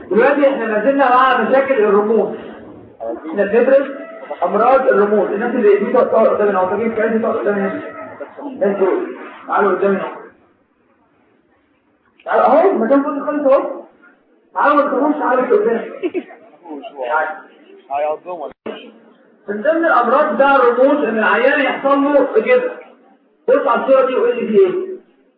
دلوقتي احنا ما زلنا مع مشاكل الرموز احنا بندرس امراض الرموز الناس اللي دي تقعد قدامنا او تجيب كراسي تقعد قدامنا الناس دول تعالوا قدامنا تعالوا اهو مكان فاضي خالص اهو تعالوا ما تخافوش تعالوا قدامنا هيعظموا من ضمن الامراض بتاع الرموز ان العيان يحصل له كده بص على الصوره دي وقول لي في ايه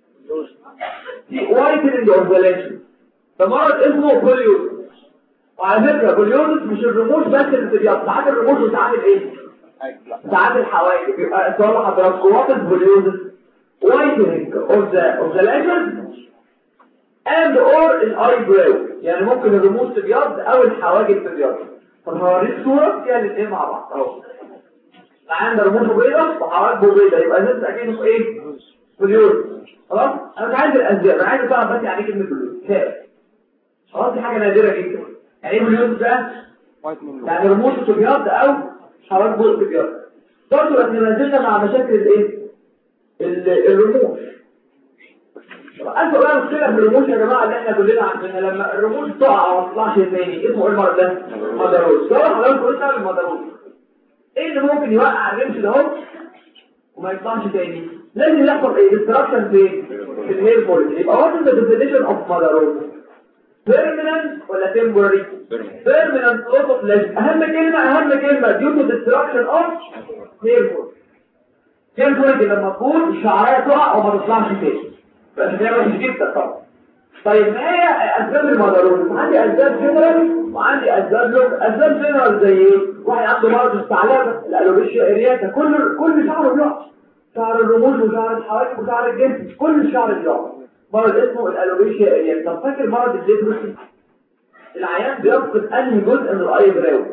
في وايتنج اوفاليشن ده مرض اسمه بوليوز وعلى فكره بوليوز مش الرموش بس اللي بتبيض ساعات الرموش بتعمل ايه ساعات الحواجب يبقى سؤال حضراتكم وات از بوليوز وايتنج اوف ذا اوف ذا لاشز and or الاي براو يعني ممكن الرموش تبيض او الحواجب تبيض طب هوريك صوره فيها الاثنين مع بعض اهو عندنا رموش بيضاء وحواجب بيضاء يبقى الناس اكيد في ايه بوليوز خلاص انا مش عايز الاسباب انا عايز اعرف بس يعني ايه كلمه بوليوز كام خلاص دي حاجه نادره جدا يعني ايه بوليوز ده وايت منه يعني رموش تبيض او حواجب تبيض برضه احنا ما زلنا مع مشاكل الايه ال- الرموش أنتوا بقى مشكلة في الرموش يا جماعة اللي احنا كلنا عندنا لما الرموش تقع أو ما تطلعش تاني اسمه ايه المرض ده؟ مدروس ده حضرتك قلنا المدروس ايه اللي ممكن يوقع الرمش ده اهو وما يطلعش تاني؟ لازم يحصل ايه؟ ديستراكشن فين؟ في الهير فوليكل يبقى وات از ذا ديفينيشن اوف مدروس؟ permanent ولا temporary؟ permanent loss of leisure أهم كلمة أهم كلمة due to destruction of hair follicle hair follicle لما تكون الشعرية تقع وما تطلعش تاني بس ده وحش جدا طبعا طيب ما هي اسباب المضارات عندي اسباب جنرال وعندي اسباب لوك اسباب جنرال زي ايه واحد عنده مرض الثعلبه الالوبيشيا ارياتا كل كل شعره بيقع شعر الرموش وشعر الحواجب وشعر الجسم كل الشعر بيقع مرض اسمه الالوبيشيا ارياتا طب فاكر مرض الليبروسي العيان بيفقد انهي جزء من الاي براو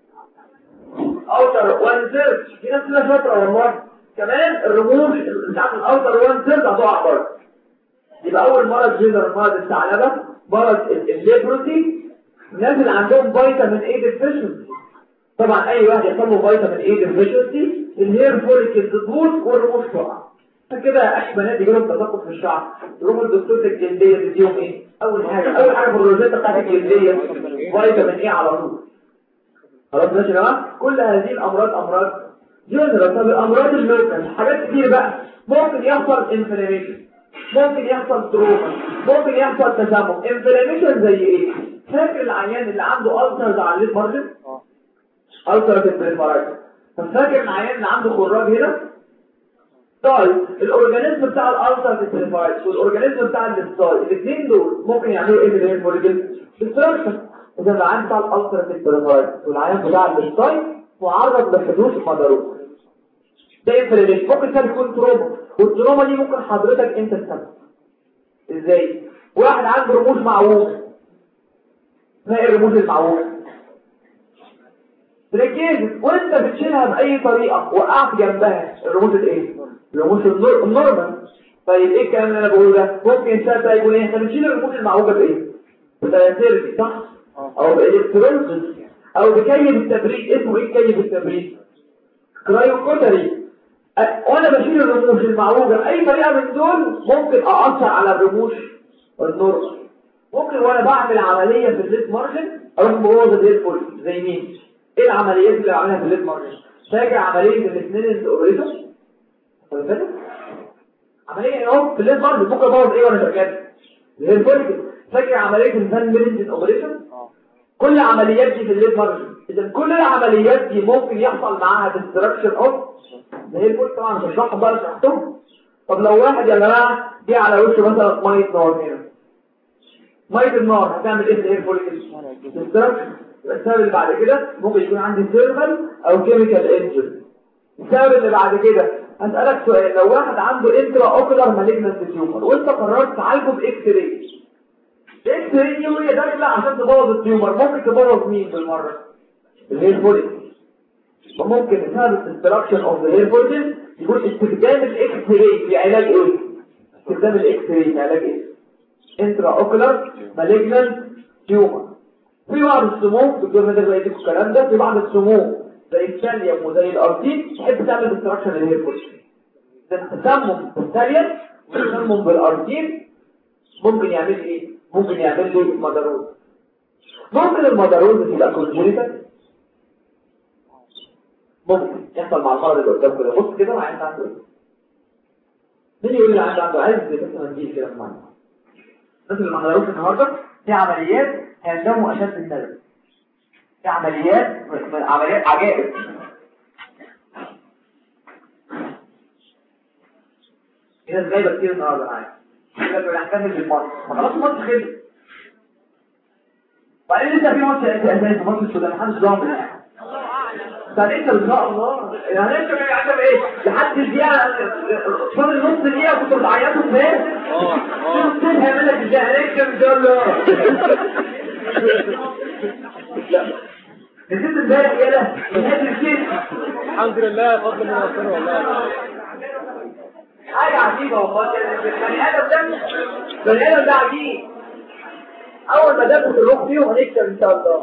اوتر وان ثيرد في ناس كده شاطره والله كمان الرموش بتاعت الاوتر وان ثيرد هتقع برضه يبقى اول مرض جنرال مرض الثعلبه مرض الليبروسي الناس اللي عندهم فيتامين اي ديفيشنسي طبعا اي واحد يحصل له فيتامين اي ديفيشنسي الهير فوليكل تبوظ والرموش تقع عشان كده اي بنات يجي لهم تساقط في الشعر يروحوا لدكتور الجلديه تديهم ايه اول حاجه اول حاجه في الروجيتا بتاعت الجلديه فيتامين اي على طول خلاص ماشي يا جماعه كل هذه الامراض امراض جنرال طب الامراض الميركل حاجات كتير بقى ممكن يحصل انفلاميشن ممكن يحصل تروما ممكن يحصل تسمم انفلاميشن زي ايه فاكر العيان اللي عنده ألسرز على الليد مارجن ألسر في البريفرايتس طب فاكر العيان اللي عنده خراج هنا طيب الاورجانيزم بتاع الألسر في البريفرايتس والاورجانيزم بتاع الدستاي الاثنين دول ممكن يعملوا ايه في الهير فوليكل ديستراكشن اذا العيان بتاع الألسر في البريفرايتس والعيان بتاع الدستاي معرض لحدوث مضروب ده انفلاميشن ممكن كان يكون تروما والتروما دي ممكن حضرتك انت السبب ازاي واحد عنده رموش معوج ما ايه الرموش المعوج تركيز وانت بتشيلها باي طريقه وقعت جنبها الرموش الايه الرموش النور- النورمال طيب ايه الكلام اللي انا بقوله ده ممكن ساعتها يقول ايه احنا بنشيل الرموش المعوجه بايه بتاثير صح او بالكترونز او بكيف التبريد اسمه ايه كيف التبريد كرايوكوتري أ- وانا بشيل الرموش المعوجة بأي طريقة من دول ممكن أأثر على الرموش والنور ممكن وانا بعمل عملية في الليد مارجن اروح مبوظ الهير فول زي مين ايه العمليات اللي بعملها في الليد مارجن فاكر عملية الاثنين الاوبريتور عملية اهو في الليد مارجن ممكن ابوظ ايه وانا شغال الهير فول فاكر عملية الفان ميلنجن اوبريشن كل عمليات دي في الليد مارجن اذا كل العمليات دي ممكن يحصل معاها ديستراكشن اوف ده هي الفول طبعا مش هشرحهم بقى شرحتهم طب لو واحد يا جماعه جه على وشه مثلا ميه نار هنا ميه النار هتعمل ايه في الاير فوليكل ديستراكشن يبقى السبب اللي بعد كده ممكن يكون عندي سيرفال او كيميكال انجري السبب اللي بعد كده هسألك سؤال لو واحد عنده انترا اوكولار مالجنت تيومر وانت قررت تعالجه باكس راي اكس راي دي وهي داخله عشان تبوظ التيومر ممكن تبوظ مين بالمره الهير فوليكل وممكن بسبب الديستراكشن اوف ذا هير فوليكل يكون استخدام الاكس راي في علاج ايه استخدام الاكس راي في علاج ايه انترا اوكولار مالجنت تيومر في بعض السموم دكتور نادر بقى يديكوا الكلام ده في بعض السموم زي الثانيوم وزي الارتين تحب تعمل ديستراكشن للهير فوليكل التسمم بالثانيوم والتسمم بالارتين ممكن يعمل ايه ممكن يعمل لي مضرات ممكن المدروز يبقى كونجنيتال ممكن يحصل مع المرض اللي قدامك كده بص كده العين عنده ايه مين يقول لي العين عنده عايز مثلا دي كده معانا الناس اللي ما حضروش النهارده في عمليات هيندموا اشد الندم في عمليات عمليات عجائب كده ازاي بكتير النهارده معايا كده بنحتفل بالماتش خلاص الماتش خلص وبعدين لسه في ماتش اساسي ماتش السودان محدش ضامن فانت ان شاء الله يعني انت عشان ايه لحد الدقيقه فاضل نص دقيقه كنت بتعيطوا فين اه اه هيعمل لك ازاي عليك ان شاء الله نسيت امبارح يالا الحمد لله فضل من ربنا والله حاجه عجيبه والله بني ادم ده بني ادم ده عجيب اول ما دخلت الروح فيهم هنكسب ان شاء الله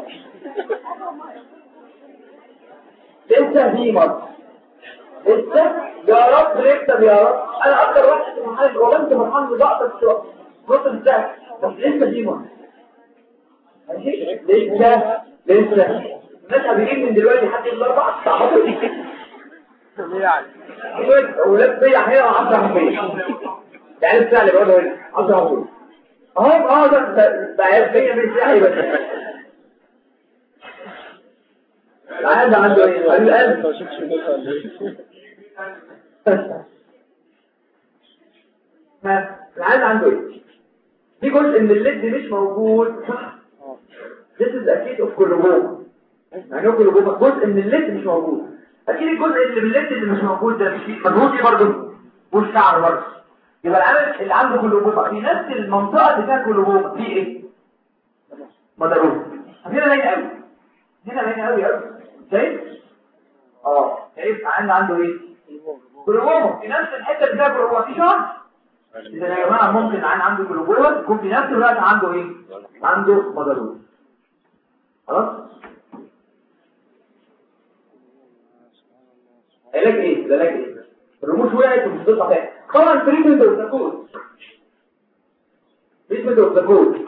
لسه في مصر لسه يا رب نكسب يا رب انا اكتر واحد في المحل وبنت مرحله ضغط الشوط نص الساعه بس لسه في مصر ماشي لسه لسه الناس هبيجين من دلوقتي لحد الاربع ساعات يعني ولاد بيع هنا 10 حبيه يعني الساعه اللي بقعد هنا 10 حبيه اهو اه ده بقى فيا من ساعه بس العيال ده عنده ايه؟ قال القلب العيال عنده ايه؟ في جزء من الليد مش موجود This is a case of كلوبوما يعني كلوبوما جزء من الليد مش موجود اكيد الجزء اللي من الليد اللي مش موجود ده مش فيه مجهود ايه برضه؟ والشعر برضه يبقى العامل اللي عنده كلوبوما في نفس المنطقه اللي فيها كلوبوما في ايه؟ مدروس هنا باين قوي هنا باين قوي قوي شايف اه شايف عندنا عنده ايه كلوبوما في نفس الحته اللي فيها كلوبوما في شعر اذا يا جماعه ممكن عن عنده كلوبوما يكون في نفس الوقت عنده ايه عنده مدروس خلاص علاج ايه علاج ايه الرموش وقعت ومش تطلع تاني طبعا تريتمنت اوف ذا كود تريتمنت اوف ذا كود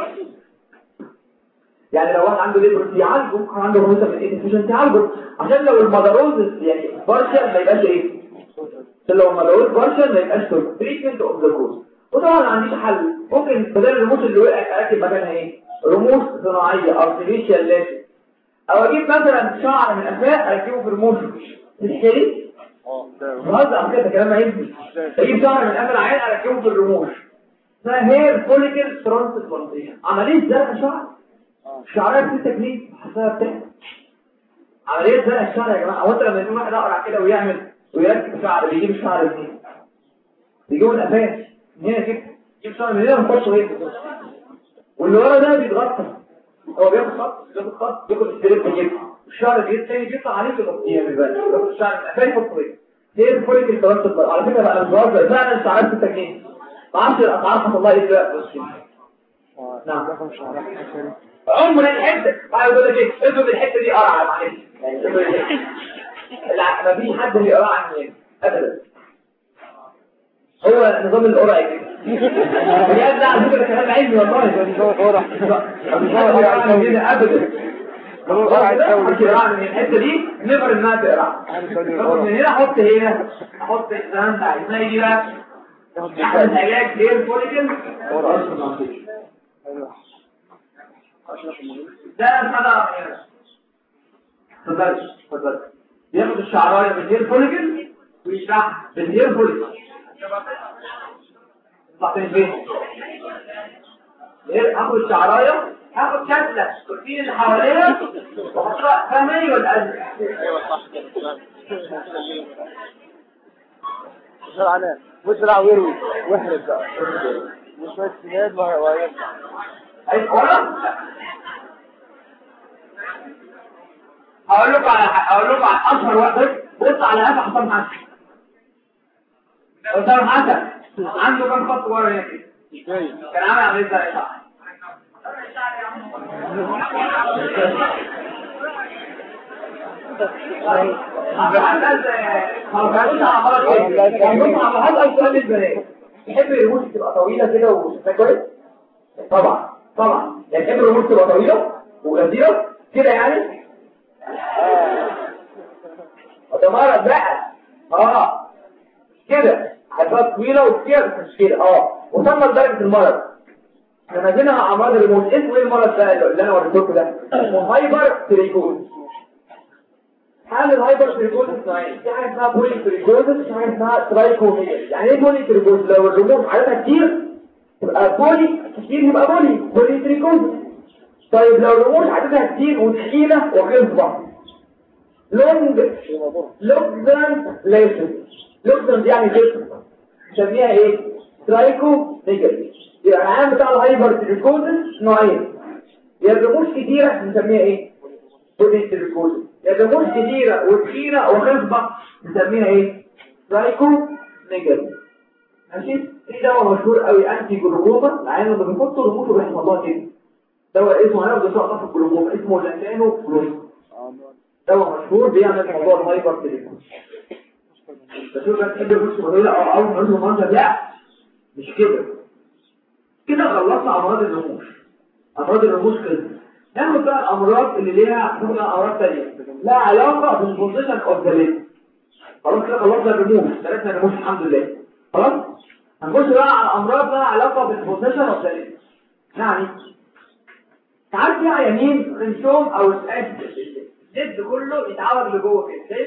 يعني لو واحد عنده ليبر يعالجه عنده هوسه من ايه ديفيشن يعالجه عشان لو المدروز يعني بارشل ما يبقاش ايه عشان لو المدروز بارشل ما يبقاش تريتمنت اوف ذا كود وطبعا ما عنديش حل ممكن بدل الرموش اللي وقعت اركب مكانها ايه رموش صناعيه ارتفيشال لاشن او اجيب مثلا شعر من الافاق اركبه في رموش تشتري بهزر كده كلام عيب اجيب شعر من قبل العين اركبه في الرموش اسمها هير فوليكل ترانسبلانتيشن عمليه زرع شعر شعرها في تكنيك حسابها بتاعها عمليه زرع الشعر يا جماعه هو انت لما يكون واحد اقرع كده ويعمل ويركب شعر بيجيب الشعر منين بيجيبوا القفاش من هنا كده يجيب شعر من هنا ويخش هنا واللي ورا ده بيتغطى هو بياخد خط بياخد خط بياخد السرير بيجيب الشعر بيجيب تاني بيطلع عليه في الغطيه بياخد الشعر من القفاش يحطه هنا هي فوليك الترانسبلانت على فكره بقى الجواز فعلا ساعات في التجنين ما اعرفش الاسعار حصل لها ايه دلوقتي بس نعم عمر الحته بعد يقول لك ايه افرض الحته دي قرعه معلش لا ما فيش حد بيقرا عن ابدا هو نظام القرع كده بجد على فكره كلام علمي والله ابدا الحته دي نقدر انها تقرا من هنا احط هنا احط الكلام ده ازاي دي بقى احسن علاج غير فوليكل ده حاجه اتفضل اتفضل ياخد الشعرايه من هير فوليكل ويشرح بالهير فوليكل يطلع فين فين اخد الشعرايه هاخد شكلة كرسين اللي حواليها وحطها فهماني ولا قلبي ايوه صح بسرعة بسرعة ويروي واحرد بقى وشوية سناد وهيرجع عايز ورا هقول لكم على هقول لكم على اشهر واحد بص على قفا حسام حسن حسام حسن عنده كام خط ورا هنا كان عامل عمليه زرع شعر تحب الرموش تبقى طويلة كده وشكلها كويس؟ طبعا طبعا يعني تحب الرموش تبقى طويلة وغزيرة كده يعني ده مرض بقى اه كده حاجات طويلة وكده مش كده اه وصلنا لدرجة المرض لما جينا مع امراض الريموت اسمه ايه المرض ده اللي انا وريته لكم ده اسمه هايبر تريكوز حال الهايبر تريكوز نوعين في حاجه اسمها بولي تريكوز في حاجه اسمها ترايكوميا يعني ايه بولي تريكوز لو الريموت عددها كتير تبقى بولي كتير يبقى بولي بولي تريكوز طيب لو الرموش عددها كتير وثقيله وخصبه لونج لوكزان ليسن لوكزان دي يعني جسم نسميها ايه ترايكو نيجاتيف يبقى العام بتاع الهايبر تريكوزس نوعين يا الرموش كتيره نسميها ايه بولي تريكوزس يا الرموش كتيره وثقيله وخصبه نسميها ايه ترايكو نيجاتيف ماشي في دواء مشهور قوي انتي جلوكوما العيان لما بيحطوا رموشه بيحصل لها كده دواء اسمه هناخد دواء في الجلوكوما اسمه لانانو فلوس دواء مشهور بيعمل موضوع الهايبر تليفون بشوف بس تحب الرموش ولا او اول ما نقول منظر لا مش كده كده خلصنا امراض الرموش امراض الرموش كده ناخد بقى الامراض اللي ليها ناخد امراض ثانيه لها علاقه بالبوزيشن اوف ذا ليد خلاص كده خلصنا الرموش ثلاثنا الرموش الحمد لله خلاص هنخش بقى على امراض لها علاقه بالبوزيشن اوف ذا ليد يعني ساعات في عيانين رنشوم او الجد كله يتعود لجوه كده شايف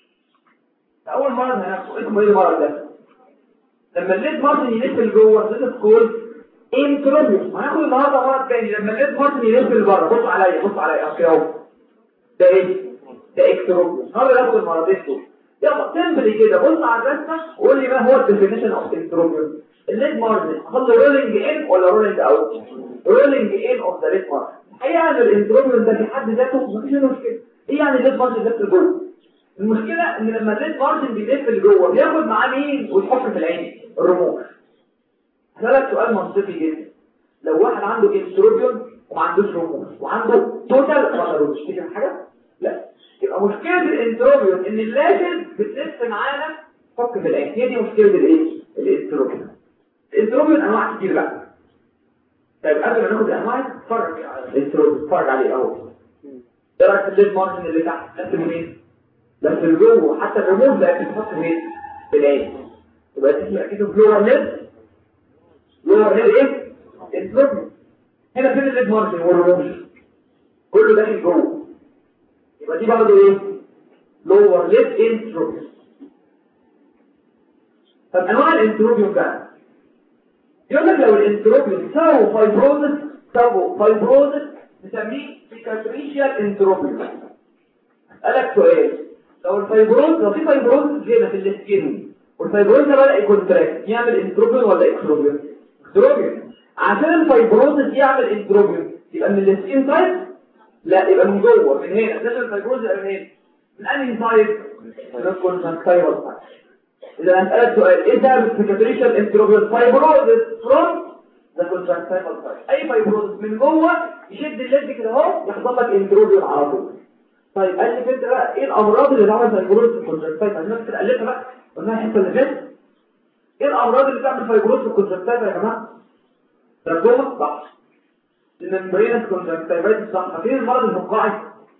اول مرض هناخده اسمه ايه المرض ده لما الليد مارتن يلف لجوه ده سكول انتروبيوس هناخد النهارده مرض تاني لما الليد مارتن يلف لبره بص عليا بص عليا اوكي اهو ده ايه ده اكتروبيوس النهارده ناخد المرضين دول يلا سمبلي كده بص على الرسمه وقول لي ما هو الديفينيشن اوف انتروبيوس الليد مارجن اخد رولينج ان ولا رولينج اوت رولينج ان اوف ذا ليد مارجن الحقيقه ان الانتروبيوس ده في حد ذاته مفيش مشكله ايه يعني الليد مارجن ده جوه المشكله ان لما الليد مارجن بيلف لجوه بياخد معاه مين ويحط في العين الرموش هسألك سؤال منطقي جدا لو واحد عنده انتروبيون وما عندوش رموش وعنده توتال ولا رموش كده حاجه لا يبقى مشكله الانتروبيون ان اللاشد بتلف معانا فك في العين هي دي مشكله الايه الانتروبيون الانتروبيون انواع كتير بقى طيب قبل ما ناخد الانواع اتفرج على الانتروبيون اتفرج عليه اهو ايه رايك في الليد مارجن اللي تحت لف منين لف لجوه حتى الرموش لا بتتحط فين في العين يبقى دي اكيد فلور ليد فلور ليد ايه انتروبيون هنا فين الليد مارجن والرموش كله داخل جوه يبقى دي برضه ايه لور ليد انتروبيون طب انواع الانتروبيون بقى يقول لك لو الانتروبيون ساووا فايبروزس ساووا فايبروزس نسميه سيكاتريشيال انتروبيون اسالك سؤال لو الفايبروز لو في فايبروز هنا في السكين والفايبروز ده بدا يكونتراكت يعمل انتروبيون ولا اكستروبيون اكستروبيون عشان الفايبروز يعمل انتروبيون يبقى من السكين سايد لا يبقى من جوه من هنا ده الفايبروز يبقى من هنا من انهي سايد من الكونتراكتايل إذا هنسألك سؤال إيه ده السكاتريشال انتروبيوس فايبروزس فروم ذا كونتراكتايل سايد أي فايبروزس من جوه يشد الليد كده اهو يحصل لك انتروبيون على طول طيب قال لي انت بقى ايه الامراض اللي تعمل فايبروز في الكونتراكتايل عشان الناس تقلبها بقى قلنا الحته اللي فاتت ايه الامراض اللي بتعمل فايبروز في الكونتراكتايل يا جماعه ترجمه صح الممبرينس كونتراكتايل صح فين المرض الفقاعي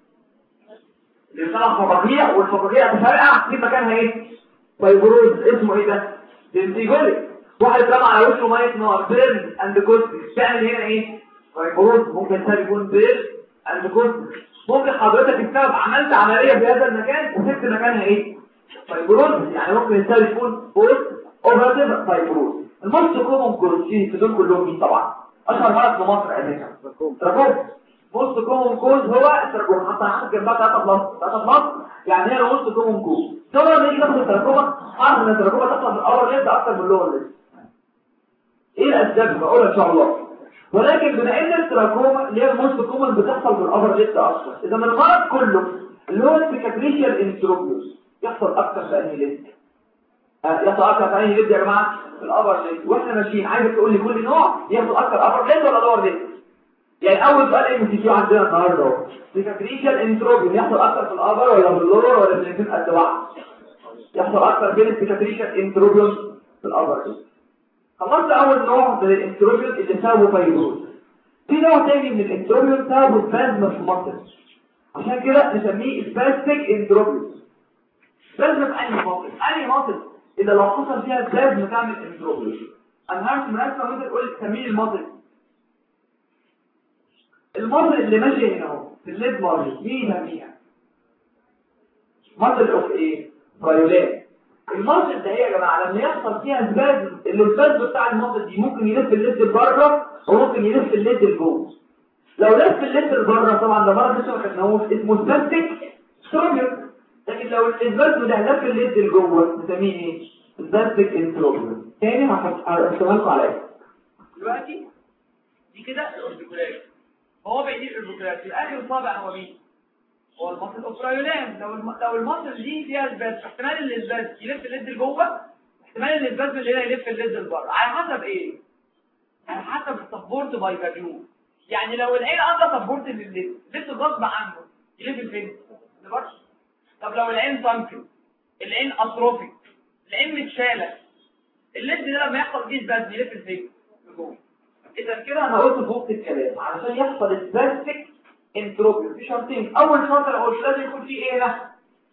اللي بيطلع فقاقيع والفقاقيع تفرقع في مكانها ايه فايبروز اسمه ايه ده دنتيجوليك واحد رمى على وشه ميه نار بيرن اند كوستيك تعمل هنا ايه فايبروز ممكن سبب يكون بيرن اند كوستيك ممكن حضرتك السبب عملت عمليه في هذا المكان وسبت مكانها ايه فايبروز يعني ممكن السبب يكون بوست اوبراتيف فايبروز الموست كومون كوز في دول كلهم مين طبعا اشهر مرض في مصر اساسا تراكوم موست كومون كوز هو التراكوم حتى عندك جنبها 3 بلس 3 بلس يعني هي موست كومون كوز طبعا نيجي ناخد التراكوما عارف ان التراكوما تطلع من الاول ليد اكتر من اللور ليد ايه الاسباب بقولها ان شاء الله ولكن بما ان التراكوما اللي هي الموست كومن بتحصل في الابر ليد اصلا اذا من المرض كله اللي هو السيكاتريشيال انتروبيوس يحصل اكتر في انهي ليد آه يحصل اكتر في انهي ليد يا جماعه في الابر ليد واحنا ماشيين عايزك تقول لي كل نوع يحصل اكتر ابر ليد ولا لور ليد يعني اول سؤال ام سي كيو عندنا النهارده اهو سيكاتريشيال انتروبيوس يحصل اكتر في الابر ولا في اللور ولا في الاثنين قد بعض يحصل اكتر بين السيكاتريشيال انتروبيوس في الابر ليد خلصت اول نوع من الانتروبيوس اللي سببه فيروس في نوع تاني من الانتروبيوم سببه سبازم في المصل عشان كده نسميه سباستيك انتروبيوم سبازم في انهي مصل انهي مصل اذا لو حصل فيها سبازم تعمل انتروبيوم انهارت مرسمه ممكن تقول تسميه المصل المصل اللي ماشي هنا اهو في الليد مارجن مين يسميها مصل اوف ايه فايولات المصل ده هي يا جماعه لما يحصل فيها سبازم اللي السبازم بتاع المصل دي ممكن يلف الليد لبره وممكن يلف الليد لجوه لو لف الليد لبره طبعا ده مرض لسه ما خدناهوش اسمه سباستيك ستروجر لكن لو الاسبازم ده لف الليد لجوه نسميه ايه سباستيك انتروجر تاني هشتغلكم على ايه دلوقتي دي كده الاوربيكولار هو بيدير الاوربيكولار في اخر صابع هو مين هو المصل اوبرايولان لو الم... لو المصل دي فيها اسباز احتمال الاسباز يلف الليد لجوه احتمال الاسباز اللي هنا يلف الليد لبره على حسب ايه على حسب السبورت باي فاليو يعني لو العين عامله سبورت للليد الليد غصب عنه يلف الفين لبره طب لو العين سانكل العين اتروفيك العين متشاله الليد ده لما يحصل فيه اسباز يلف الفين لجوه اذا كده انا قلت فوق الكلام علشان يحصل اسباستيك انتروبيو في شرطين اول شرط الاول لازم يكون فيه ايه هنا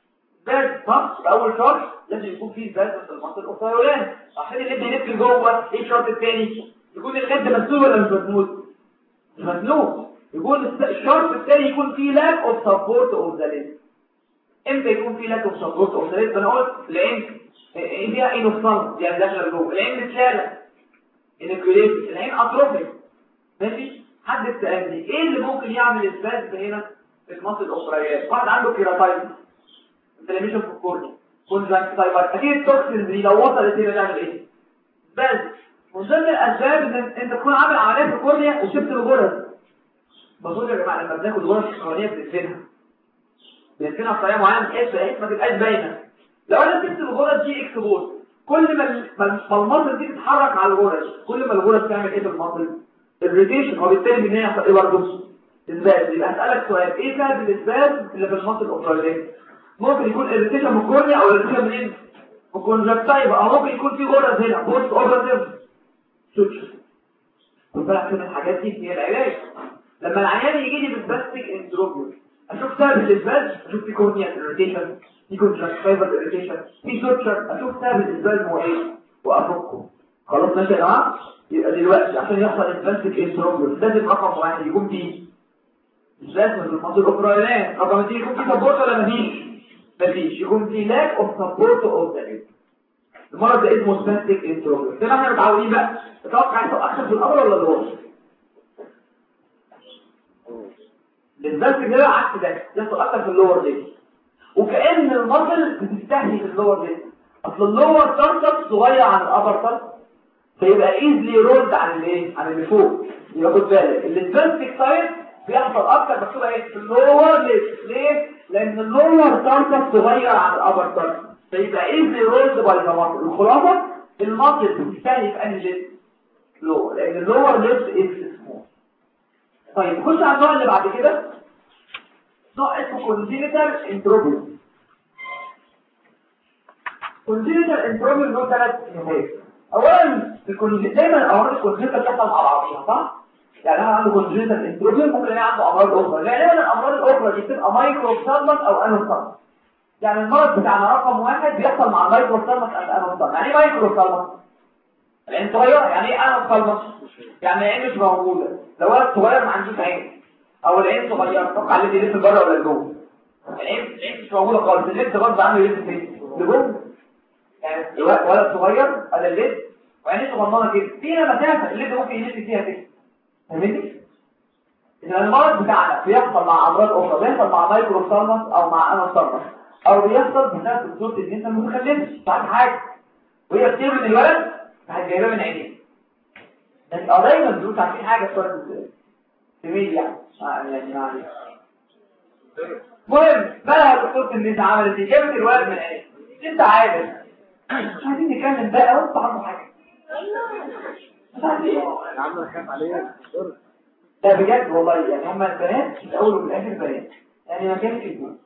زاد صح اول شرط لازم يكون فيه زاد في المصل الاوفيولان عشان الليد يلف لجوه ايه الشرط الثاني يكون الليد مسنون ولا مش مسنون مش مسنون يكون الشرط الثاني يكون فيه لاك اوف سبورت اوف ذا ليد امتى يكون فيه لاك اوف سبورت اوف ذا ليد انا قلت العين ايه فيها انوفان يعني داخله لجوه العين متشاله انكوليتد العين اتروفيك ماشي حد سألني ايه اللي ممكن يعمل اسباز هنا في المصل الاخريات واحد عنده كيراتايتس انفلاميشن في الكورنيا كونجكتيفايتس اكيد التوكسين دي لو وصلت هنا تعمل ايه اسباز من ضمن الاسباب ان انت تكون عامل عمليه في الكورنيا وشفت الغرز بقول يا جماعه لما بناخد غرز الكورنيا بندفنها بندفنها بطريقه معينه بحيث بحيث ما تبقاش باينه لو انا سبت الغرز دي اكسبوز كل ما ما المصل دي تتحرك على الغرز كل ما الغرز تعمل ايه في المصل الريتيشن وبالتالي ان هي يحصل ايه برضه اثبات يبقى هسالك سؤال ايه سبب الاثبات اللي في المصل الاوبراليه ممكن يكون الريتيشن من الكورنيا او الريتيشن منين من الكونجكتيفا او ممكن يكون في غرز هنا بوست اوبراتيف سوتشر خد بالك من الحاجات دي هي العلاج لما العيان يجي لي بالباستيك انتروبيو اشوف سبب الاثبات اشوف في كورنيا الريتيشن في كونجكتيفا الريتيشن في سوتشر اشوف سبب الاثبات هو ايه وافكه خلاص ماشي يا جماعه يبقى دلوقتي عشان يحصل البلاستيك انتروبيو لازم رقم واحد يكون فيه مش لازم المنطقه الاوبرايلات رقم اثنين يكون فيه سبورت ولا مفيش مفيش يكون فيه لاك اوف سبورت اوف ذا المرض ده اسمه بلاستيك انتروبيو زي ما احنا متعودين بقى تتوقع يحصل اكتر في الامر ولا الوسط البلاستيك ده عكس ده يحصل اكتر في اللور دي وكأن المصل بتستهدف اللور دي اصل اللور ترتب صغير عن الابر ترتب فيبقى ايزلي رولد عن الايه عن اللي فوق يبقى خد بالك السبيسيفيك سايد بيحصل اكتر مكتوبه ايه في اللور ليفت ليه لان اللور تارتس صغير عن الابر تارتس فيبقى ايزلي رولد باي ذا ماسل الخلاصه الماسل بتستهدف انهي ليفت لور لان اللور ليفت از سمول طيب خش على النوع اللي بعد كده نوع اسمه كونجينيتال انتروبيو كونجينيتال انتروبيو له ثلاث نهايات اولا الكونجينيتال دايما الامراض الكونجينيتال بتحصل مع بعضيها صح يعني انا عنده كونجينيتال انتروبيو ممكن الاقي عنده امراض اخرى غالبا الامراض الاخرى دي بتبقى مايكرو سالمس او انوسالمس يعني المرض بتاعنا رقم واحد بيحصل مع مايكرو سالمس او انوسالمس يعني ايه مايكرو سالمس العين صغيره يعني ايه انوسالمس يعني العين مش موجوده لو ولد صغير ما عندوش عين او العين صغيره اتوقع اللي يلف بره ولا جوه العين العين مش موجوده خالص الليد غصب عنه يلف فين لجوه يعني ولد صغير ادي الليد وعينيه صغننه كده فيها مسافه الليد ممكن يلف فيها كده فاهمني اذا المرض بتاعنا بيحصل مع امراض اخرى بيحصل مع مايكرو سالمس او مع انوسالمس او بيحصل بسبب صوره ان انت ما متخلفش بعد حاجه وهي بتطير من الولد راح جايبها من عينيه لكن اه دايما دول عارفين حاجه صارت ازاي سميل يعني يعني يعني المهم مالها دكتوره النساء عملت ايه جابت الولد من عينيه انت عارف مش عايزين نتكلم بقى وانت عنده حاجه مش عايزين يا عم انا خايف عليك ده بجد والله يعني هما البنات في الاول وفي الاخر بنات يعني ما كانش يجوز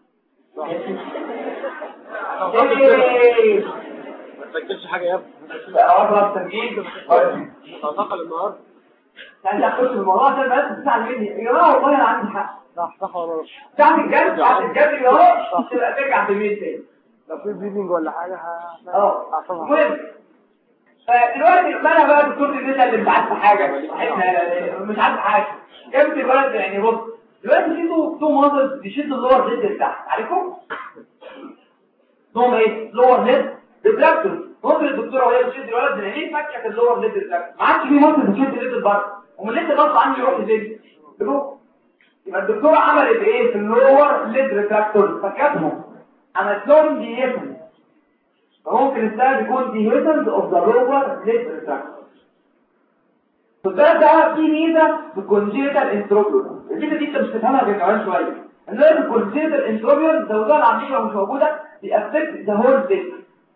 ايه ما تسجلش حاجه يا ابني اقرب تمجيد هتعتقل النهارده يعني اخش في الموضوع عشان بس تساعد مني يا جماعه والله انا عندي حق صح صح ولا ساعه الجد ساعه الجد اهو تبقى ترجع في الميل تاني لو في بليدنج ولا حاجة ه- اه هعصبها. المهم فدلوقتي انا بقى دكتور النساء اللي مش عارفه حاجه احنا مش عارفه حاجه جابت الولد يعني بص دلوقتي في تو تو ماسلز بيشدوا اللور ليد لتحت عارفهم؟ اسمهم ايه؟ لور ليد ريفلكتور ممكن الدكتوره وهي بتشد الولد من عينيه فكت اللور ليد ريفلكتور ما عادش في ماسل بتشد ليد البر ومن ليد غصب عني يروح لفين؟ لجوه يبقى الدكتوره عملت ايه في اللور ليد ريفلكتور فكتهم عملت لهم ديتهم فممكن السبب يكون ديهيتنز اوف ذا لور ليد ريفلكتور فده ده في ميزه في الكونجيتال انتروبيون الميزه دي انت مش تفهمها غير كمان شويه ان الكونجيتال انتروبيون زودها العمليه لو مش موجوده بيأفكت ذا هول ديك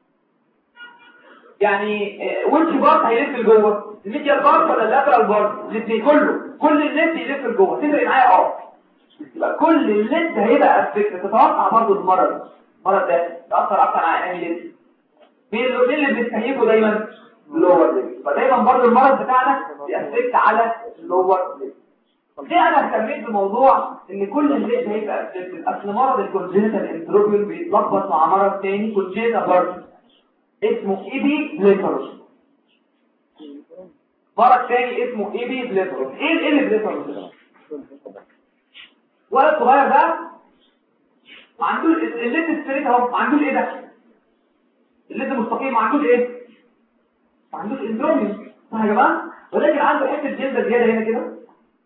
يعني ويتش بارت هيلف لجوه الميديال بارت ولا اللاترال بارت الاثنين كله كل الليد يلف لجوه تفرق معايا اه يبقى كل الليد هيبقى افكت تتوقع برضه المرض المرض ده يأثر اكتر على انهي ليد مين اللي مين اللي بيستهيكوا دايما اللور ليد فدايما برضه المرض بتاعنا بيأفكت على اللور ليد ليه انا اهتميت بموضوع ان كل الليد هيبقى افكت اصل مرض الكونجنتال انتروبيون بيتلخبط مع مرض تاني كونجنتال برضه اسمه ايبي بليفروس مرض تاني اسمه ايبي بليفروس ايه الايبي بليفروس ده ولد صغير ده ما عندوش الليد ستريت اهو ما عندوش ايه ده الليد مستقيم ما عندوش ايه ما عندوش اندروميوم صح يا جماعه ولكن عنده حته جلده زياده هنا كده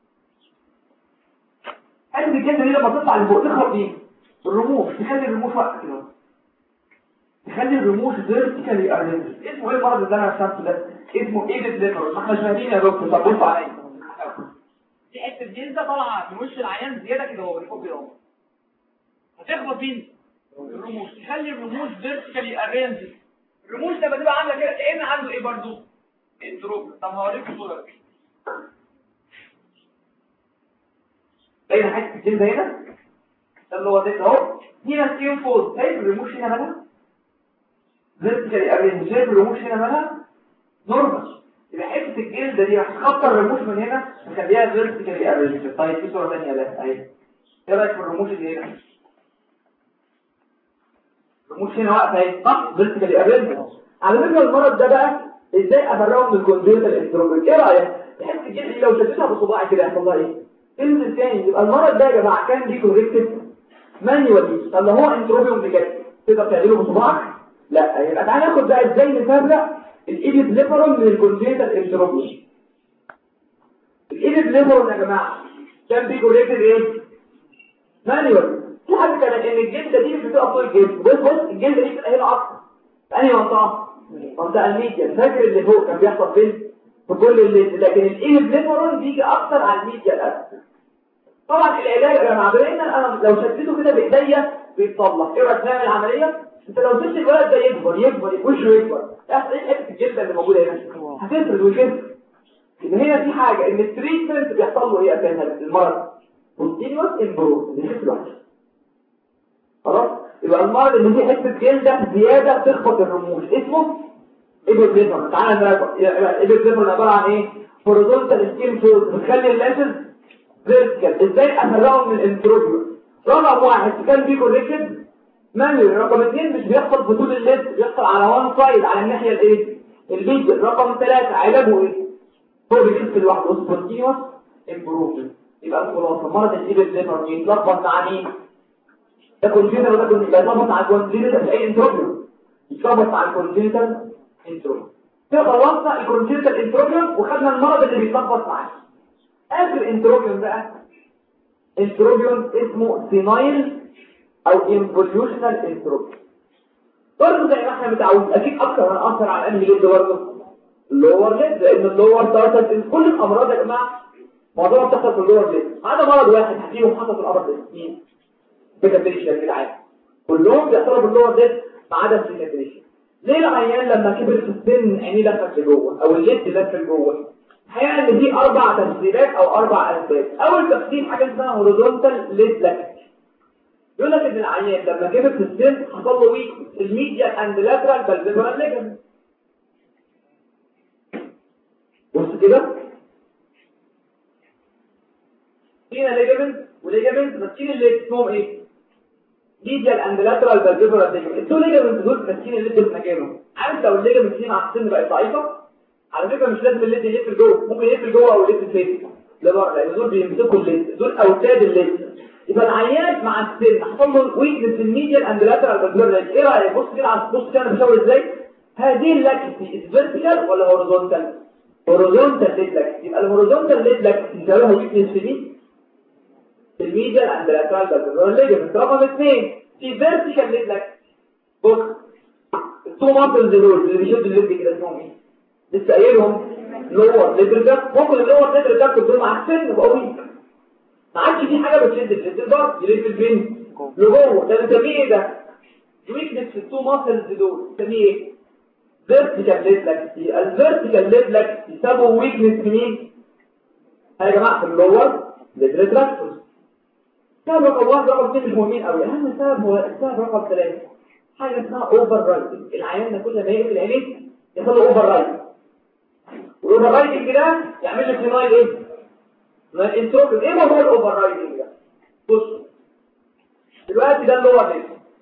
حته الجلده دي لما تطلع لفوق تخرج ايه الرموش تخلي الرموش واقفه كده تخلي الرموش فيرتيكالي ارينج اسمه ايه المرض اللي انا رسمته ده اسمه ايه بليفر ما احنا مش فاهمين يا دكتور طب بص عليا دي حته جلده طالعه من وش العيان زياده كده اهو فوق كده اهو هتخبط فين الرموش تخلي الرموش فيرتيكالي ارينج الرموش ده بتبقى عامله كده كأن عنده ايه برضو اندروب طب هوريك صوره باين حته الجلده هنا ده اللي هو ده اهو هنا ستيم فوز شايف الرموش هنا مالها فيرتيكالي ارينج شايف الرموش هنا مالها نورمال يبقى حته الجلده دي هتخطى الرموش من هنا نخليها فيرتيكالي ارينج طيب في صوره ثانيه ده اهي ايه رايك في الرموش اللي هنا الرموش هنا واقفه اهي صح فيرتيكالي ارينج على فكره المرض ده بقى ازاي افرقه من الكونجنتال انتروبيك ايه رايك حته الجلد دي لو شدتها بصباعي كده هيحصل لها ايه تنزل تاني يبقى المرض ده يا جماعه كان دي كوريكتد مانيوالي طب لو هو انتروبيوم بجد تقدر تعمله بصباعك لا يبقى تعالى ناخد بقى ازاي نفرق الايديت ليبرون من الكونجنتال انتروبيوم الايديت ليبرون يا جماعه كان بي كوريكتد ايه مانيوال في حاجه كمان ان الجلده دي مش بتبقى فوق الجلد بص بص الجلده دي بتبقى هنا اكتر في انهي منطقه منطقه الميديا فاكر اللي فوق كان بيحصل فين في كل اللي لكن الايديت ليبرون بيجي اكتر على الميديا الاكتر طبعا العلاج يا جماعه بما انا لو شديته كده بايديا بيتصلح ايه رايك نعمل عمليه انت لو سبت الولد ده يكبر يكبر وشه يكبر يحصل ايه حته الجلده اللي موجوده هنا هتفرد وكده يبقى هنا في حاجه ان التريتمنت بيحصل له ايه اساسا المرض كونتينوس امبروف بيخف لوحده خلاص يبقى المرض اللي فيه حته جلده زياده تخبط الرموش اسمه ايبوبليزم تعالى نراجع ايبوبليزم عباره عن ايه هوريزونتال سكين فوز بتخلي اللاشز فيرتيكال ازاي افرقهم من الانتروبيوم رقم واحد كان بيه كوريكتد مانيوال رقم اثنين مش بيحصل في طول الليد بيحصل على وان سايد على الناحيه الايه البيج رقم ثلاثة علاجه ايه هو بيخف لوحده سبونتينوس امبروفمنت يبقى الخلاصه مرض الايد الليفر يتلخبط مع مين ده كونجنتال وده كونجنتال يتلخبط مع الكونجنتال في اي انتروبيوم يتلخبط مع الكونجنتال انتروبيوم كده خلصنا الكونجنتال انتروبيوم وخدنا المرض اللي بيتلخبط معاه اخر انتروبيوم بقى انتروبيوم اسمه سينايل او انفوليوشنال انتروبيوم برضه زي ما احنا متعودين اكيد اكتر من اثر على انهي ليد برضه اللور ليد لان اللور تارتل كل الامراض يا جماعه معظمها بتحصل في اللور ليد ما عدا مرض واحد هتلاقيهم حصل في الامراض مين بيكاتريشيا كده كلهم بيحصلوا في اللور ليد ما عدا البيكاتريشيا ليه العيان لما كبر في السن عينيه دخلت لجوه او الليد دخل جوه الحقيقه ان دي اربع تفسيرات او اربع اسباب اول تفسير حاجه اسمها هوريزونتال ليد لاكت يقول لك ان العيان لما كبر في السن حصل له ايه الميديا اند لاترال بالفيبرال ليجمنت بص كده فينا ليجامنت وليجامنت ماسكين الليد اسمهم ايه ديجال اند لاترال فالفيبرال ليجامنت التو ليجامنت دول ماسكين الليد في مكانهم عارف لو الليجامنت دي مع السن بقت ضعيفه على فكره مش لازم الليد يقفل جوه ممكن يقفل جوه او يقفل فين لبره لان دول بيمسكوا الليد دول اوتاد الليد يبقى العيان مع السن حصل له ويكنس في الميديال اند لاترال فالفيبرال ايه رايك بص كده على بص كده انا بشاور ازاي هذه اللاكتي فيرتيكال ولا هوريزونتال هوريزونتال ليد لاكتي يبقى الهوريزونتال ليد لاكتي سببها ويكنس في مين في الميديال اند لاترال فالفيبرال ليجمنت رقم اثنين في فيرتيكال ليد لاكتي بص التو ماسلز دول اللي بيشدوا الليد كده اسمهم ايه لسه قايلهم لور ليدر كاب ممكن اللور ليدر كاب دول مع السن يبقى ويك ما عادش في حاجه بتشد الليد البار يلف فين لجوه ده بنسميه ايه ده ويكنس في التو ماسلز دول بنسميه ايه فيرتيكال ليد لاكتي الفيرتيكال ليد لاكتي سببه ويكنس في مين يا جماعه في اللور ليدر تراكتور سبب رقم واحد رقم اثنين مش مهمين قوي اهم سبب هو السبب رقم ثلاثه حاجه اسمها اوفر رايتنج العيان ده كل ما يقفل عينيه يحصل له اوفر رايتنج والاوفر رايتنج ده يعمل لك سينايل ايه؟ سينايل انتروبيك ايه موضوع الاوفر رايتنج ده؟ بص دلوقتي ده اللي هو ده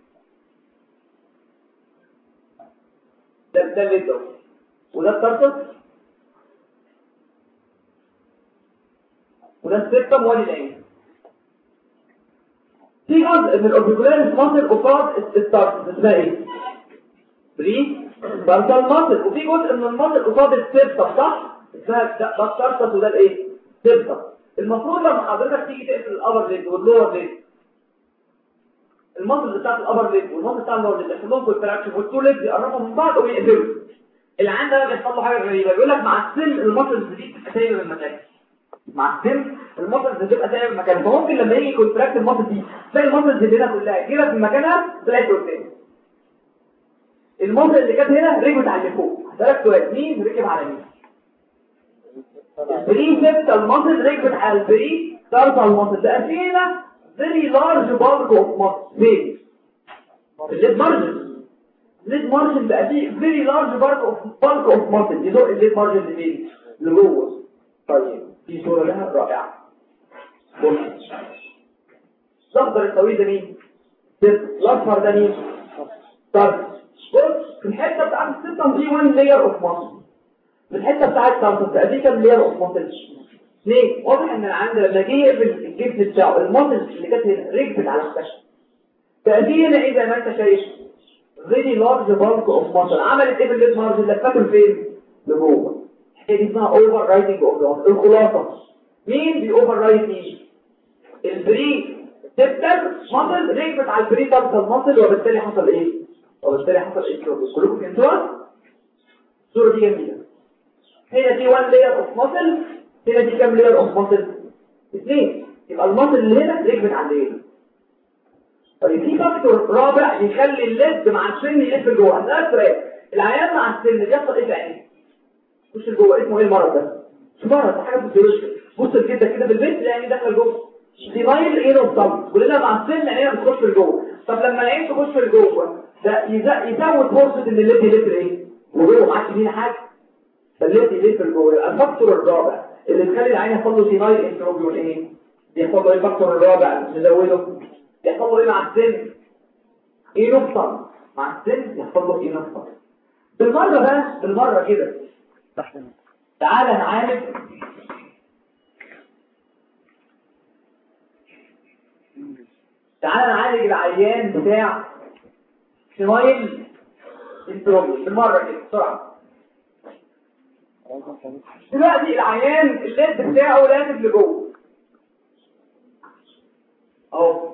ده ده اللي ده وده الترتب وده السيرتم وادي العين في جزء من الاوربيكولاريس ماسل قصاد الستارت اسمها ايه بري بارتال ماسل وفي جزء من الماسل قصاد السيرتم صح اسمها ده الستارت وده الايه سيرتم المفروض لما حضرتك تيجي تقفل الابر ليد واللور ليد الماسل بتاعت الابر ليد والماسل بتاع اللور ليد يحصل لهم كونتراكشن والتو ليد يقربوا من بعض ويقفلوا العين ده بيحصل له حاجه غريبه يقول لك مع السن الماسل دي بتتسيب من مكانها مع السن المسلز بتبقى سايبه في مكانها فممكن لما يجي كونتراكت المسل دي تلاقي المسلز اللي هنا كلها جيبت من مكانها طلعت قدام المسل اللي كانت هنا ركبت على اللي فوق هسألك سؤال مين ركب على مين البري سيبتال ماسل ركبت على البري تارتال ماسل ده في هنا فيري لارج بالك اوف ماسل فين الليد مارجن الليد مارجن بقى فيه فيري لارج بالك اوف بالك اوف ماسل يزق الليد مارجن اللي فين لجوه طيب في صورة لها رائعة بص الأخضر الطويل ده مين؟ الأصفر ده مين؟ طب بص في الحتة بتاعت السيستم دي 1 لاير اوف ماسل في الحتة بتاعت السيستم بتاع دي كام لاير اوف ماسل؟ اثنين واضح ان العند لما جه يقفل الجسم بتاعه الماسل اللي كانت ركبت على الخشب تأثيرنا ايه زي ما انت شايف فيري لارج بالك اوف ماسل عملت ايه بالليد مارجن لفته لفين؟ لجوه هي دي اسمها اوفر رايتنج اوف الخلاصه مين بيوفر رايت مين البري تبتل ماسل ركبت على البري تبتل ماسل وبالتالي حصل ايه وبالتالي حصل ايه كلكم فهمتوها الصوره دي جميله هنا دي 1 لاير اوف ماسل هنا دي كام لاير اوف ماسل اثنين يبقى الماسل اللي هنا ركبت على اللي هنا طيب في فاكتور رابع يخلي الليد مع السن يلف جوه هنسالك سؤال العيان مع السن بيحصل ايه في عينيه خش جوه اسمه ايه المرض ده مش مرض ده حاجه فيزيولوجيه بص كده كده بالبيت يعني دخل جوه دي مايل ايه ده كلنا مع السن عينينا بتخش لجوه طب لما العين تخش لجوه ده يزود فرصه ان الليد يلف ايه وجوه ما عادش فينا حاجه فالليد يلف لجوه يبقى الفاكتور الرابع اللي تخلي العين يحصل له سينايل انتروبيون ايه بيحصل له ايه الفاكتور الرابع نزوده يحصل له ايه مع السن ايه نقطه مع السن يحصل له ايه نقطه بالمره بقى بالمره كده تعالى نعالج تعالى نعالج العيان بتاع سمايل انتروبي بالمرة كده بسرعة دلوقتي العيان الليد بتاعه لازم لجوه اهو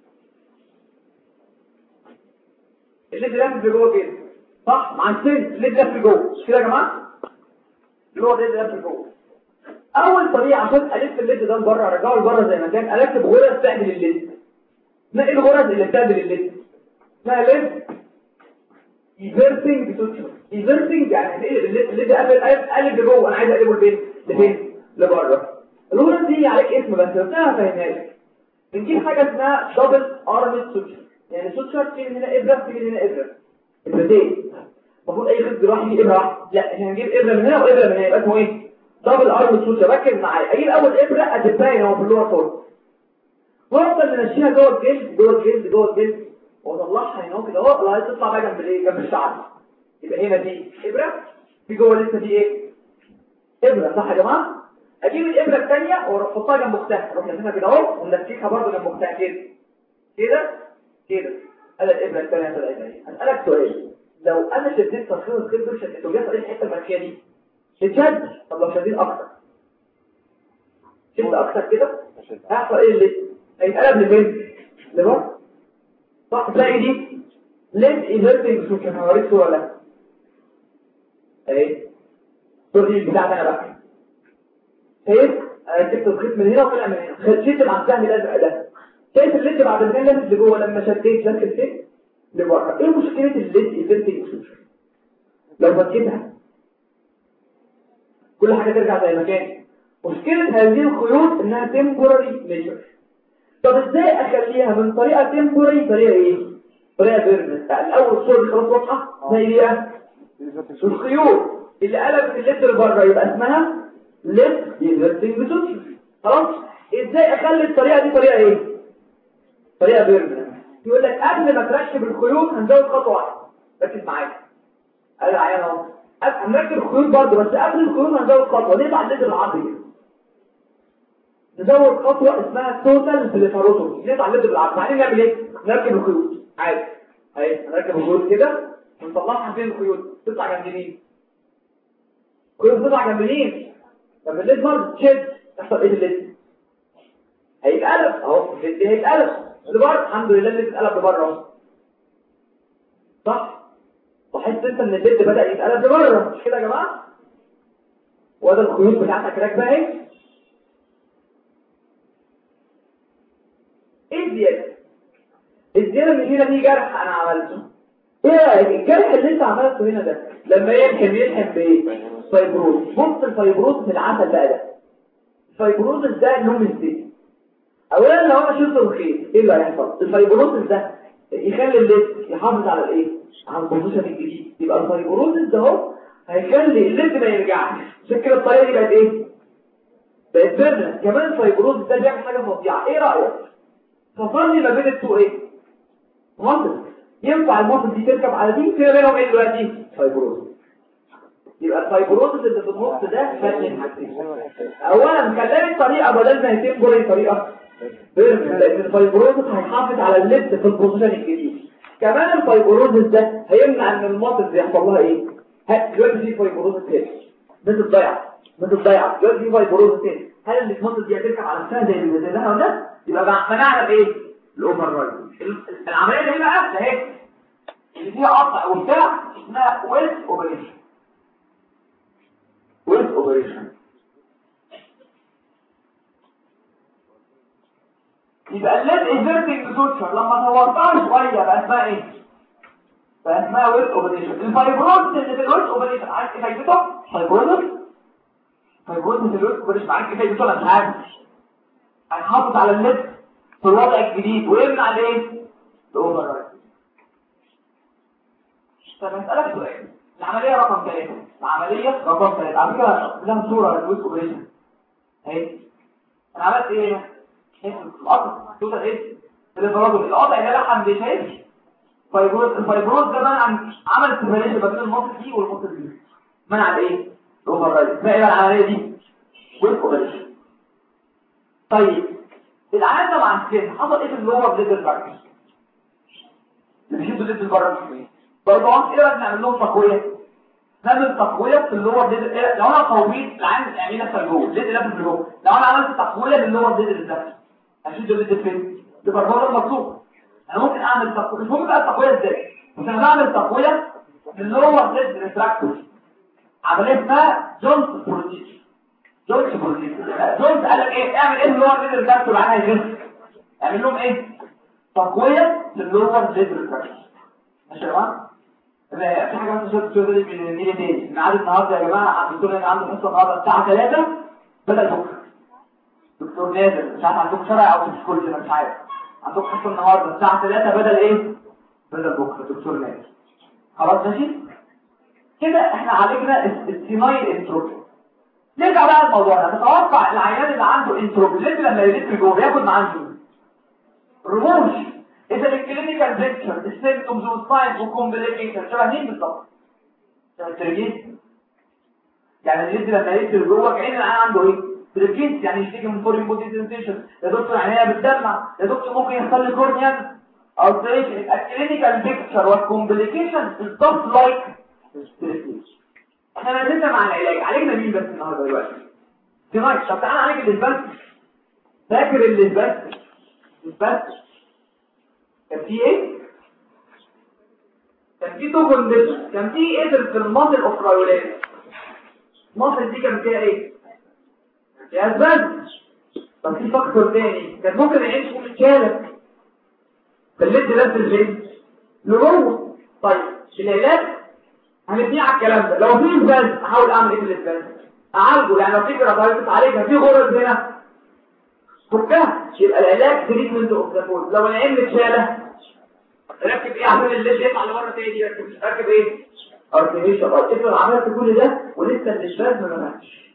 الليد لازم لجوه كده صح مع السن الليد لازم لجوه مش كده يا جماعه اللي هو الليد لازم لجوه اول طريقه عشان الف الليد ده لبره ارجعه لبره زي ما كان اركب غرز تعمل الليد ما ايه الغرز اللي بتعمل الليد اسمها ليد ايفرتنج سوتشر ايفرتنج يعني ايه الليد قلب قلب لجوه انا عايز اقلبه لفين لفين لبره الغرز دي عليك اسم بس بس انا هفهمها لك بنجيب حاجه اسمها دبل ارمد سوتشر يعني سوتشر تيجي من هنا ابره تيجي من هنا ابره ابرتين المفروض اي خد جراحي يجيب ابره واحده لا احنا هنجيب ابره من هنا وابره من هنا يبقى اسمه ايه دبل ارم سوتشر ركز معايا اجيب اول ابره ادبها هنا في اللور فور وافضل نمشيها جوه الجلد جوه الجلد جوه الجلد واطلعها هنا كده اهو لغايه تطلع بقى جنب الايه جنب الشعر يبقى هنا دي ابره في جوه لسه دي ايه ابره صح يا جماعه اجيب الابره الثانيه واحطها جنب اختها اروح لاففها كده اهو ونلففها برضه جنب اختها كده كده كده انا الابره الثانيه طلعت اهي اسالك سؤال لو انا شديت تفخيم الخيط دول شديته بيحصل ايه الحته المركيه دي تتشد طب لو شديت اكتر شد اكتر كده هيحصل ايه اللي هيتقلب لفين لبره صح تلاقي دي ليد ايفرتنج سوشن هوريك صوره لها اهي الصوره دي بتاعتي انا بقى شايف انا جبت الخيط من هنا وطلع من هنا شدت مع السهم الازرق ده شايف الليد بعد ما كان لابس لجوه لما شديت لف فين لبره ايه مشكله الليد ايفرتنج سوشن لو فكيتها كل حاجه ترجع زي ما كانت مشكله هذه الخيوط انها تمبوراري ميجر طب ازاي اخليها من طريقه تمبوراري طريقه ايه طريقه بيرمنت الاول الصوره دي خلاص واضحه زي ايه الخيوط اللي قلبت الليد لبره يبقى اسمها ليد ايفرتنج سوشن خلاص ازاي اخلي الطريقه دي طريقه ايه طريقه بيرمنت يقول لك قبل ما تركب الخيوط هنزود خطوه واحده ركز معايا قال عيان اهو هنركب الخيوط برضه بس قبل الخيوط هنزود خطوه نقطع الليد العرضي كده نزود خطوه اسمها توتال بليفاروتومي نقطع الليد بالعرض بعدين نعمل ايه نركب الخيوط عادي اهي هنركب الخيوط كده ونطلعها فين الخيوط تطلع جنب مين الخيوط تطلع جنب مين طب الليد برضه تشد يحصل ايه الليد هيتقلب اهو الليد هيتقلب لبره الحمد لله الليد اتقلب لبره اهو صح لاحظت انت ان الليد بدأ يتقلب لبره مش كده يا جماعه وده الخيوط بتاعتك راكبه اهي ايه الزياده الزياده من هنا دي جرح انا عملته ايه رايك الجرح اللي انت عملته هنا ده لما يلحم يلحم بايه فايبروز بص الفايبروز في العسل بقى ده الفايبروز ده لون الزيت اولا لو انا شلت الخيط ايه اللي هيحصل الفايبروز ده يخلي الليد يحافظ على الايه على البوزيشن الجديد يبقى الفايبروز ده اهو هيخلي الليد ما يرجعش عشان كده الطريقه دي بقت ايه بقت بيرنس كمان الفايبروز ده بيعمل حاجه فظيعه ايه رايك فصلني ما بين التو ايه مصل ينفع المصل دي تركب على دي في بينهم ايه دلوقتي فايبروز يبقى الفايبروز اللي في النص ده فاتن حاجتين اولا كلامي طريقه بدل ما يتم جوه طريقه لان الفايبروز هيحافظ على اللبس في البوزيشن الجديد كمان الفايبروز ده هيمنع ان المصل يحصل لها ايه دلوقتي في فايبروز تاني مثل ضيعه مثل ضيعه دلوقتي في فايبروز تاني هل المصل دي هتركب على السهم زي اللي زي ده يبقى منعنا بايه الاوفر رايد العمليه اللي هنا بقى اهي اللي فيها قطع وبتاع اسمها ويلز اوبريشن ويلز اوبريشن يبقى الليد ايفيرتنج سوتشر لما طورتها شويه بقى اسمها ايه بقى اسمها ويلز اوبريشن الفايبروز اللي في الويلز اوبريشن عارف ايه فايدته فايبروز فايبروز في الويلز اوبريشن عارف ايه فايدته ولا مش عارف هيحافظ على الليد في الوضع الجديد ويمنع الايه الاوفر رايد طب هسألك سؤال العملية رقم ثلاثة العملية رقم ثلاثة على فكرة لها صورة للويس اوبريشن اهي انا عملت ايه هنا القطع توتال ايه الانفرادور القطع اللي لحم دي شايف فايبروز الفايبروز ده منع عمل سيبريشن ما بين المصل دي والمصل دي منع الايه الاوفر رايد ما ايه العملية دي ويس اوبريشن طيب العادة طبعا كده حصل ايه في اللور بليد البرد اللي بيشدوا ليد البرد برضه عن كده نعمل لهم تقويه نعمل تقويه في اللور بليد لو انا قويت العين يعني نفسها جوه ليد لابس جوه لو انا عملت تقويه للور بليد اللي تحت اشد الليد فين البرد المطلوب انا ممكن اعمل تقويه مش ممكن بقى التقويه ازاي بس انا بعمل تقويه للور بليد ريتراكتور عمليه اسمها جونز بروتيج جونز بروتيج جونز قال لك ايه اعمل ايه اللور بليد ريتراكتور معاها يخف اعمل لهم ايه تقويه للور بليد ريتراكتور ماشي يا جماعه في حاجه بس شويه شويه من مين تاني ميعاد النهارده يا جماعه الدكتور اللي عنده حصه النهارده الساعه 3 بدل بكره دكتور نادر مش عارف عندكم شرع او في كل مش عارف عندكم حصه النهارده الساعه 3 بدل ايه بدل بكره دكتور نادر خلاص ماشي كده احنا عالجنا السينايل انتروبي نرجع بقى لموضوعنا تتوقع العيان اللي عنده انتروبليت لما يلف جوه بياخد معاه شو رموش اذا الكلينيكال بيكتشر السيمبتومز والساينز وكومبليكيشن شبه مين بالظبط شبه الترجيس يعني الليد لما يلف جوه كأن العيان عنده ايه ترجيس يعني يشتكي من فورين بودي سنسيشن يا دكتور عينيها بتدمع يا دكتور ممكن يحصل لي كورنيان alteration الكلينيكال بيكتشر والكومبليكيشن بالظبط لايك احنا نزلنا مع العلاج عالجنا مين بس النهارده دلوقتي تمام طب تعالى نعالج الاسباس فاكر الاسباس الاسباس كان في ايه كان في تو كونديشن كان في ايه في المصل اوفرايولات المصل دي كان فيها ايه يا اسباس طب في فاكتور تاني كان ممكن العين تكون اتشالت خليت بس الجين لجوه طيب العلاج هنبني على الكلام ده لو في اسباز احاول اعمل ايه في الاسباز اعالجه يعني لو في جراتايتس عليها في غرز هنا فكها يبقى العلاج تريتمنت اوف ذا فود لو العين متشاله ركب ايه عشان الليل يطلع لبره تاني ركب ركب ايه ارتفيشال اه افرض عملت كل ده ولسه الاسباز ما ماتش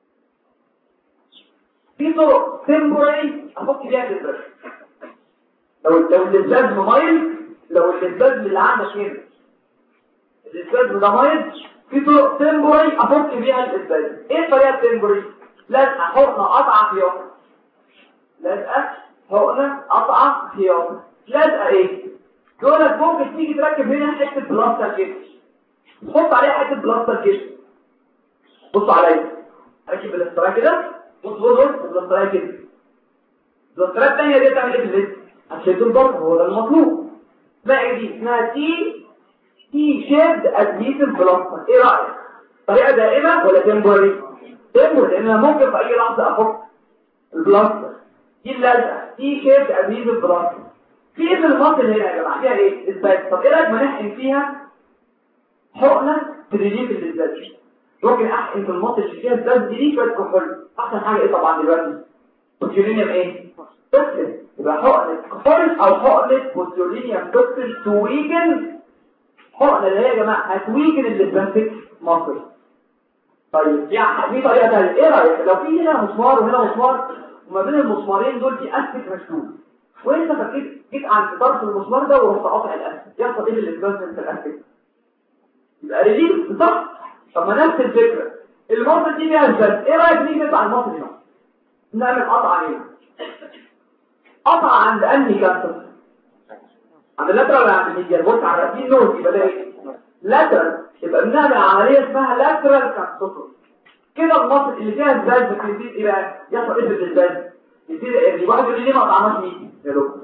في طرق تمبوري افك بيها الاسباز لو لو الاسباز مميز لو الاسباز اللي عندك هنا الاسباز ده مايز في طرق تمبوري افك بيها الاسباز ايه الطريقه التمبوري لازقه حقنه قطعه في يوم لازقه حقنه قطعه في يوم لازقه ايه يقول لك ممكن تيجي تركب هنا حته بلاستر كده تحط عليها حته بلاستر كده بصوا عليا ركب الاستراحه كده بص بص بص الاستراحه كده الاستراحه الثانيه دي تعمل ايه في الليل هتشد الضغط هو ده المطلوب بقى دي اسمها تي تي شيد ادميسيف بلاستر ايه رايك طريقه دائمه ولا تمبوري تمبوري لان أنا ممكن في اي لحظه احط البلاستر دي اللزقه تي شيد ادميسيف بلاستر في ايه في المصل هنا يا جماعه فيها ايه اثبات طب ايه رايك ما نحقن فيها حقنه تريليف الازاز ممكن احقن في المصل اللي فيها الازاز دي شويه كحول احسن حاجه ايه طبعا دلوقتي بوتيولينيوم ايه توكسين يبقى حقنه كحول او حقنه بوتيولينيوم توكسين تويجن حقنه اللي هي يا جماعه هتويجن الاسبانتيك مصل طيب يعني في طريقه ثانيه ايه رايك لو في هنا مسمار وهنا مسمار وما بين المسمارين دول في اسك مشدود وانت فكيت جيت عند طرف المسمار ده ورحت قاطع الاسك يحصل ايه للاسبانتيك الاسك يبقى ريليف صح طب ما نفس الفكره المصل دي فيها الجلد ايه رايك نيجي نقطع المصل هنا نعمل قطعه هنا قطع عند انهي كانسر عند اللاترال ولا عند الميديال بص على الرأسين نوت يبقى ده ايه لاترال يبقى بنعمل عمليه اسمها لاترال كانسر كده المصل اللي فيها الزاز بتزيد ايه بقى يحصل ايه في الزاز يزيد ايه واحد يقول لي ليه ما قطعناش ميديا يا دكتور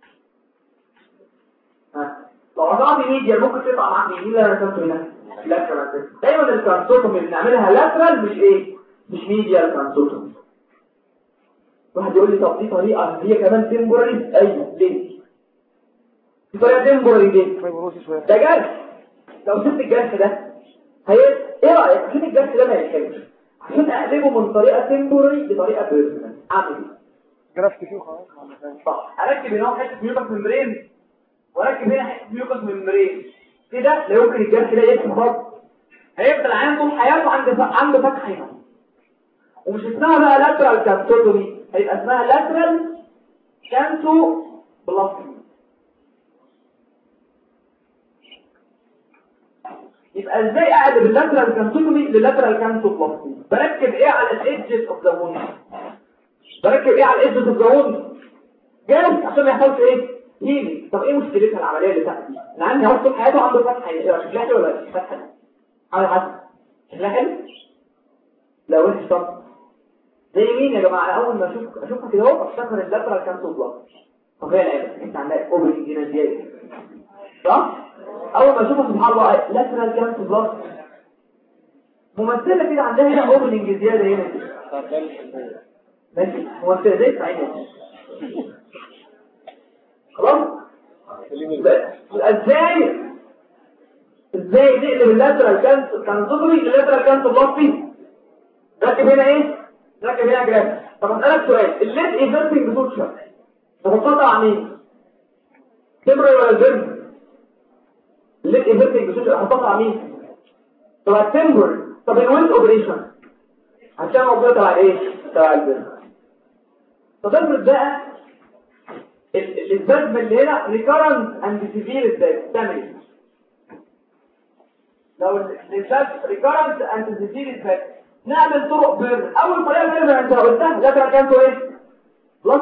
ها لو قطعت ميديا ممكن تقطع معاك مين اللي انا رسمته هنا لاترال دايما الكانسوتوم اللي بنعملها لاترال مش ايه مش ميديا الكانسوتوم واحد يقول لي طب دي طريقة هي كمان تمبورالي ايوه ليه دي طريقة تمبورالي ليه ده جرح لو سبت الجرح ده هي ايه رأيك عشان الجرح ده ما يتحمش عشان اقلبه من طريقة تمبورالي لطريقة بيرسونال اعمل ايه جرفت فيه خلاص صح اركب هنا حته ميوكس ممبرين واركب هنا حته ميوكس ممبرين كده لا يمكن الجرح ده يكتم برضه هيفضل عنده طول حياته عنده عنده فتحه هنا ومش اسمها بقى لاترال كابتوتومي هيبقى اسمها لاترال كانتو بلاستمي يبقى ازاي اقلب اللاترال كانتوتومي للاترال كانتو بلاستمي بركب ايه على الايدجز اوف ذا ووند بركب ايه على الايدجز اوف ذا ووند جاهز عشان ما يحصلش ايه هيلي طب ايه مشكلتها العمليه اللي تحت دي انا عندي اهو طول حياته عنده فتحه شكلها حلو ولا مش فتحه على حسب شكلها حلو لا وحش طب زي مين يا جماعه اول ما اشوف اشوفها كده اهو افتكر اللاترال كانسو بلاك طب هي العيب انت عندك اوبن هنا زياده صح اول ما اشوفها سبحان الله لاترال كانسو بلاك ممثله كده عندها هنا اوبننج زياده هنا ماشي ممثله زي سعيده خلاص ازاي ازاي نقلب اللاترال كانسو كانسو للاترال كانسو بلاك ركب هنا ايه ركب هنا جراف طب اسالك سؤال الليد ايفرتنج بتوتشر تحطها على مين تمري ولا الجرم الليد ايفرتنج بتوتشر احطها على مين طب التمبر طب الويند اوبريشن عشان موضوع تبع ايه تبع البر فضربت بقى الاسباب اللي هنا ريكارنت اند سيفير ازاي تعمل ايه لو الاسباب ريكارنت اند سيفير ازاي نعمل طرق بر اول طريقه بر انت قلتها ده كان كام ايه بلس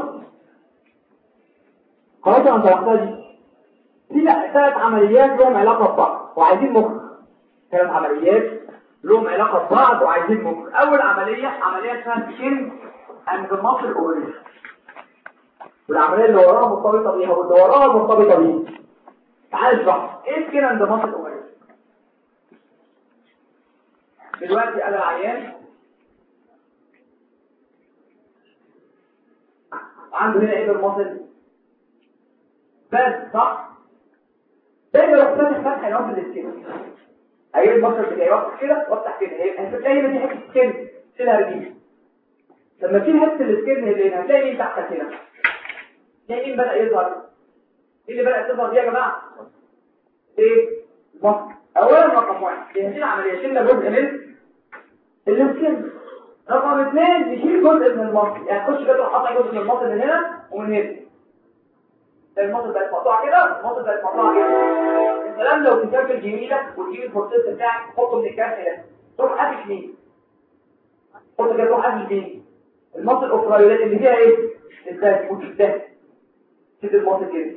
خلاص انا طرحتها دي في ثلاث عمليات لهم علاقه ببعض وعايزين مخ ثلاث عمليات لهم علاقه ببعض وعايزين مخ اول عمليه عمليه اسمها سكين اند ماسل اوريجن والعمليه اللي وراها مرتبطه بيها واللي وراها مرتبطه بيها تعال اشرح ايه سكين اند ماسل اوريجن دلوقتي انا العيان عنده هنا ايه بالماسل بس صح دايما لو فتح فتح ينوم السكين هيجيب المصدر بتاعي وافتح كده وافتح كده هتلاقي هنا في حته سكين شيلها رجيل لما تيجي حته السكين اللي هنا هتلاقي مين تحتك هنا تلاقي مين بدا يظهر ايه اللي بدات تظهر دي يا جماعه ايه مصر اولا رقم واحد هي عمليه شلنا جزء من السكين رقم اثنين نشيل جزء من المصر يعني تخش كده تحط جزء من المصر من هنا ومن هنا المصل بقت مقطوعه كده المصل بقت مقطوعه كده الكلام لو تسجل جميلك وتجيب البروسيس بتاعك تحطه من الكارت ده تروح قافش مين حط كده تروح قافش مين المصل الاوفرايولات اللي فيها ايه الدهن وتدهن كده المصل كده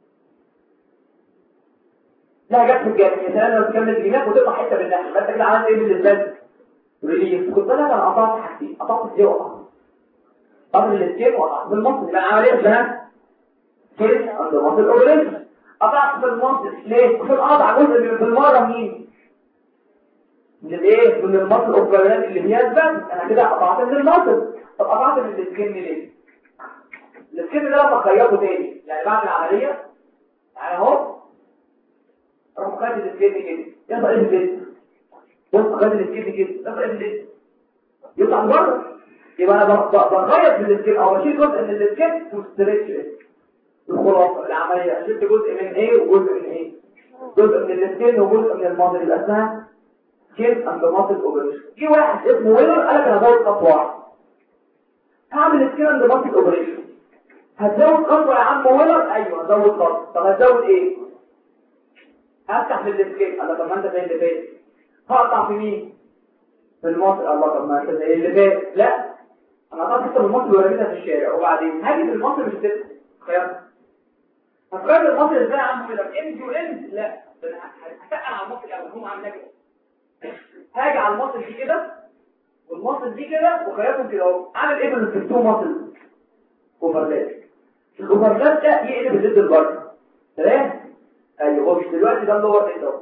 لا جت في الجانب يا سلام لو تكمل جميلك وتقطع حته بالنحل فانت كده عملت ايه باللسان ريليف كنت انا انا قطعت حاجتين قطعت ازاي وقطعت قطعت السكين وقطعت بالمصل يبقى العمليه اسمها كيس عند مصر الاوريجن قطعت في المصر ليه؟ عشان اقطع جزء من بالمره مين؟ من الايه؟ من المصر الاوبريات اللي فيها الزن انا كده قطعت من المصر طب قطعت من السكن ليه؟ السكن ده لما خيطه تاني يعني بعد العمليه يعني اهو اروح خد السكن كده يطلع ايه الجسم بص خد السكن كده يطلع ايه الجسم يطلع بره يبقى انا بغير من السكن او بشيل جزء من السكن وستريتش الخلاصة العملية شلت جزء من ايه وجزء من ايه جزء من السكين وجزء من الماضي يبقى اسمها سكين اند ماضي اوبريشن في واحد اسمه ويلر قال لك انا هزود خطوه واحده هعمل سكين اند ماضي اوبريشن هتزود خطوه يا عم ويلر ايوه هزود خطوه طب هتزود ايه هفتح من السكين الله طب ما انت زي اللي فات هقطع في مين في الماضي الله طب ما انت زي اللي فات لا انا قطعت حته من الماضي ورميتها في الشارع وبعدين هاجي في الماضي مش هتبقى خيار هتغير المصل ازاي يا عم كده ام تو ام لا ده انا هتقل على المصل الاول هم عاملين كده هاجي على المصل دي كده والمصل دي كده وخيارهم كده اهو عامل ايه من التو مصل اوفرلاب الاوفرلاب ده يقلب الضد البر تمام ايوه هو مش دلوقتي ده اللور ايه ده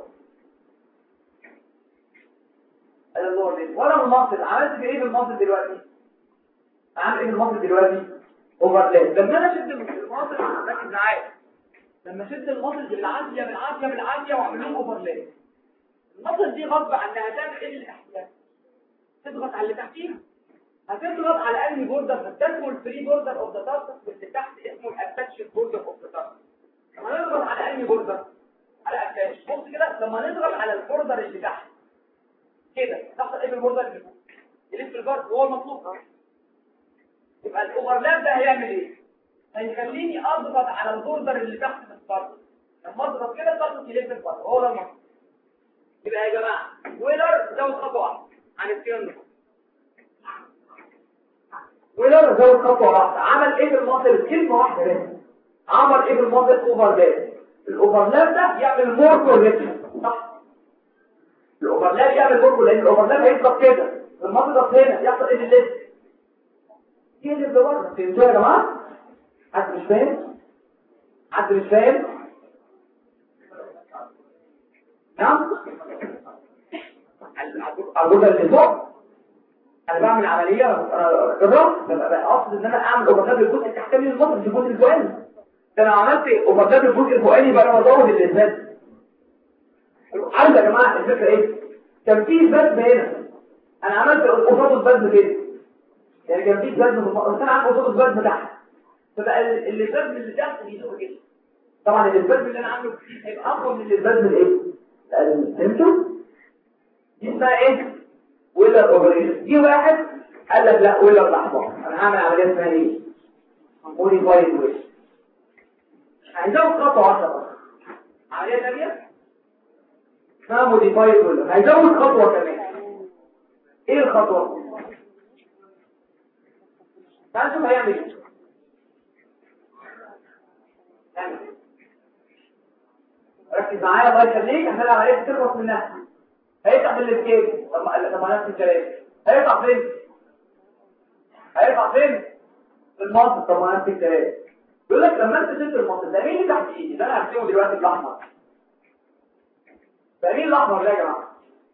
انا اللور ايه وانا المصل عملت ايه بالمصل دلوقتي عامل ايه بالمصل دلوقتي اوفرلاب لما انا شد المصل ركز معايا لما شد المصل بالعافيه بالعافيه بالعافيه واعمل لهم اوفرلاب المصل دي غصب عنها هتعمل ايه للاحياء تضغط على اللي تحتيها هتضغط على انهي بوردر هتسمو الفري بوردر اوف ذا تاسك واللي تحت اسمه الاتاتش بوردر اوف ذا تاسك لما نضغط على انهي بوردر على اتاتش بص كده لما نضغط على البوردر اللي تحت كده تحصل ايه بالبوردر اللي فوق يلف الجارد وهو المطلوب يبقى الاوفرلاب ده هيعمل ايه هيخليني اضغط على البوردر اللي تحت في الفرد لما اضغط كده الفرد يلف الفرد هو ده المطلوب يبقى يا جماعه ويلر زود خطوه واحده عن الكلام ده ويلر زود خطوه واحده عمل ايه بالمصل كلمه واحده بس عمل ايه بالمصل اوفرلاب الاوفرلاب ده يعمل مور كوركشن صح الاوفرلاب يعمل مور لان الاوفرلاب هيضغط كده المصل ضغط هنا يحصل ايه الليست ايه اللي بره فهمتوا يا جماعه حد مش فاهم حد مش فاهم نعم الغدة اللي فوق انا بعمل عملية خبرة ببقى اقصد ان انا اعمل اوفرلاب الجزء التحتاني للمصر في الجزء الفوقاني ده انا عملت اوفرلاب الجزء الفوقاني بقى انا بزود الاسباب عارف يا جماعة الفكرة ايه كان في اسباب هنا انا عملت قصاد البزم كده يعني كان في بزم في المصر بس انا عامل قصاد البزم تحت فبقى البزم اللي تحت بيزوق كده طبعا البزم اللي انا عامله هيبقى اقوى من البزم الايه فهمتوا دي اسمها ايه ويلر اوبريشن دي واحد قال لك لا ولا الاحمر انا هعمل عمليه اسمها ايه موديفايد ويش هنزود خطوه 10 عمليه ثانيه اسمها موديفايد ويش هيزود خطوه كمان ايه الخطوه تعال نشوف هيعمل ايه يعني ركز معايا الله يخليك احنا العمليه تخلص منها هيطلع بالسكيل طب ما طب ما نفس الكلام هيطلع فين هيطلع فين في المنطق طب ما نفس الكلام بيقول لك لما انت شلت المنطق ده مين اللي تحت ايدي ده انا هرسمه دلوقتي بالاحمر ده مين الاحمر ده يا جماعه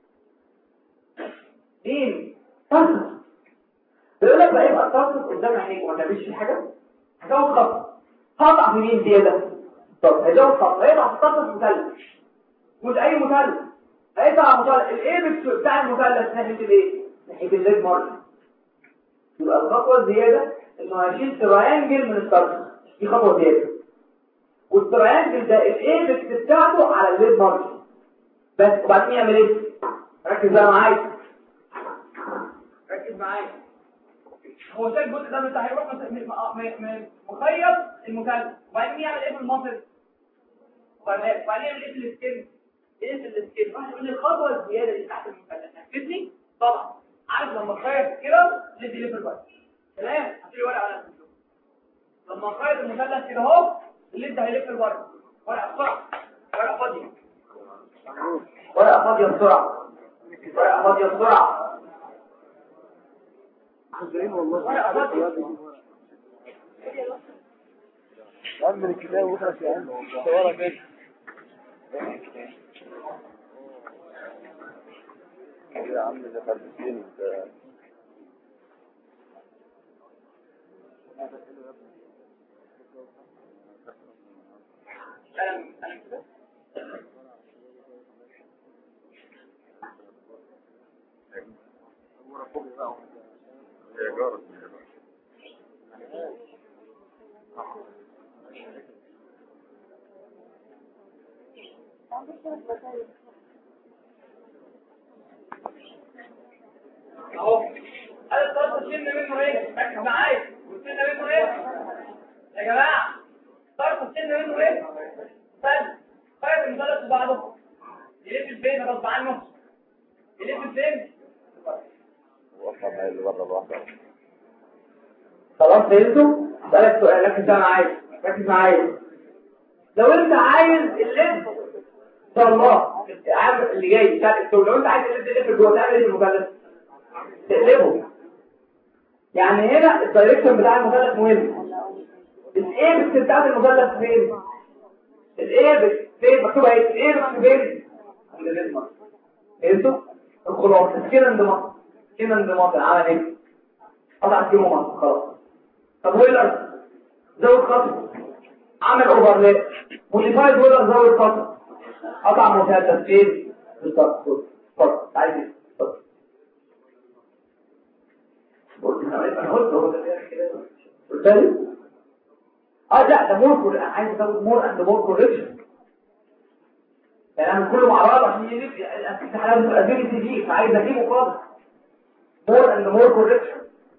مين طرف بيقول لك بقى يبقى الطرف قدام عينيك وما تعملش فيه حاجه هتاخد خط هقطع في مين زياده طب هيزود خط هيطلع في الطرف المثلث مش اي مثلث هيطلع مثلث الايبكس بتاع المثلث ناحيه الايه ناحيه الليد مارجن يبقى الخطوه الزياده انه هيشيل تراينجل من الطرف دي خطوه زياده والتراينجل ده الايبكس بتاعته على الليد مارجن بس وبعدين يعمل ايه ركز بقى معايا ركز معايا هو شايف الجزء ده بتاع هيروح مخيط المثلث وبعدين يعمل ايه في المنطق وبعدين يعمل ايه في السكين ايه في السكين واحد يقول لي الخطوه الزياده اللي تحت المثلث نفذني طبعا عارف لما اخيط كده ندي ليه في الوقت تمام هتلاقي ورقه على الصندوق لما اخيط المثلث كده اهو اللي انت هيلف الورقه ورقه بسرعه ورقه فاضيه ورقه فاضيه بسرعه ورقه فاضيه بسرعه عم الكتاب وخلص يا عم صورة كده يا عم ده خلصين اهو هذا الطرف شلنا منه ايه ركز معايا وشلنا منه ايه يا جماعه طرف شلنا منه ايه فن فرق المثلث بعضه يلف فين غصب عنه يلف فين وصل هاي اللي بره لوحده خلاص فهمتوا اسالك سؤال ركز بقى معايا ركز معايا لو انت عايز اللب ان شاء الله العام اللي جاي بتاع الدكتور لو انت عايز اللب يلف جوه تعمل ايه في المثلث تقلبه يعني هنا الدايركشن بتاع المثلث مهم الايبكس بتاعت المثلث فين الايبكس فين مكتوب اهي الايبكس فين عند الاسم فهمتوا الخلاصه كده انضمام كده انضمام عمل ايه قطع كيلو مصر خلاص طب ويلر زود خط عمل اوفرلاب موديفايد ويلر زود خط قطع مثلث فين بالظبط اتفضل عايز ايه اتفضل قلت انا قلت هو ده كده قلت لي اه لا ده مور كور عايز ازود مور اند مور كوركشن يعني انا كله مع بعض عشان يجيب الامتحانات الابيلتي دي فعايز اجيبه خالص مور اند مور كوركشن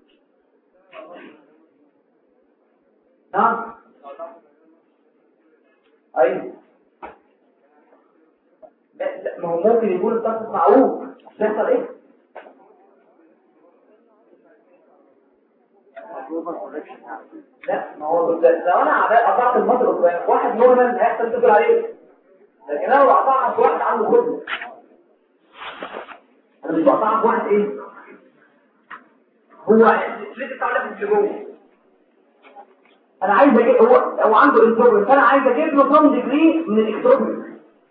نعم ايوه لا لا ما هو ممكن يكون الطقس معروف تحصل ايه لا ما هو لو انا قطعت المطر قدام واحد نورمال هيحصل تقول عليه لكن انا لو قطعت واحد عنده خبز انا مش بقطعت واحد ايه هو ليه بتاع في جوه انا عايز اجيب هو هو عنده انتروبيك فانا عايز اجيب له كم ديجري من الاكتروبيك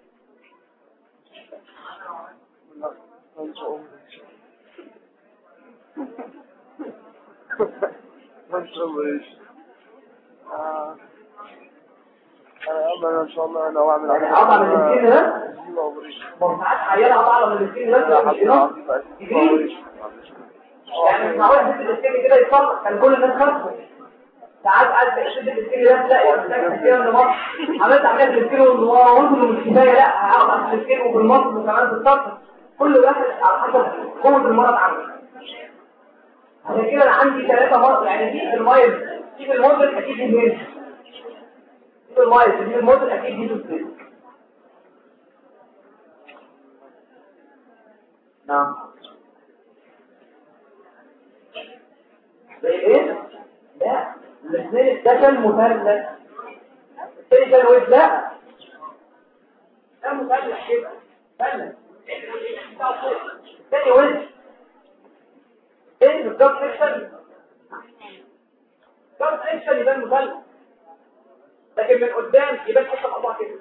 ما شاء الله ايش آه. انا ان شاء الله انا اعمل يعني اقطع من السكين ده مرفعات عيالة اقطع من السكين ده مش كده ديجري يعني مش معقول حته السكين كده يتصلح كان كل الناس خلصت ساعات قاعد تشد السكين ده لا يا محتاج كده انضمام عملت عمليه السكين وانضمام مش كفايه لا هقطع في السكين وفي المصل وكمان في السطح كل واحد على حسب قوه المرض عنده عشان كده انا عندي ثلاثة مرض يعني دي في المايز دي في الموديل اكيد دي مين دي في المايز دي في الموديل اكيد دي في السيل نعم زي ايه؟ لا الاثنين ده كان مثلث الثاني كان ويت لا ده مثلث كده مثلث الثاني ويت ايه بالظبط سكشن بالظبط سكشن يبان مثلث لكن من قدام يبان حته مقطوعه كده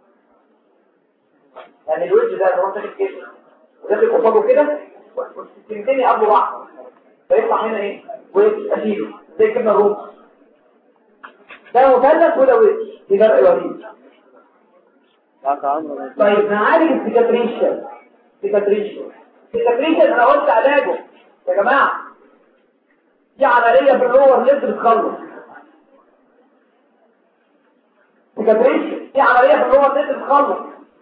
يعني الوجه ده لو داخل كده وداخل قصاده كده والسنتين يقابلوا بعض فيطلع هنا ايه وجه اشيله زي كده الروم ده مثلث وده وجه دي فرق وليد طيب نعالج السيكاتريشن سيكاتريشن السيكاتريشن انا قلت علاجه يا جماعة دي عملية في اللور ليفت بتخلص سيكاتريشن دي عملية في اللور ليفت بتخلص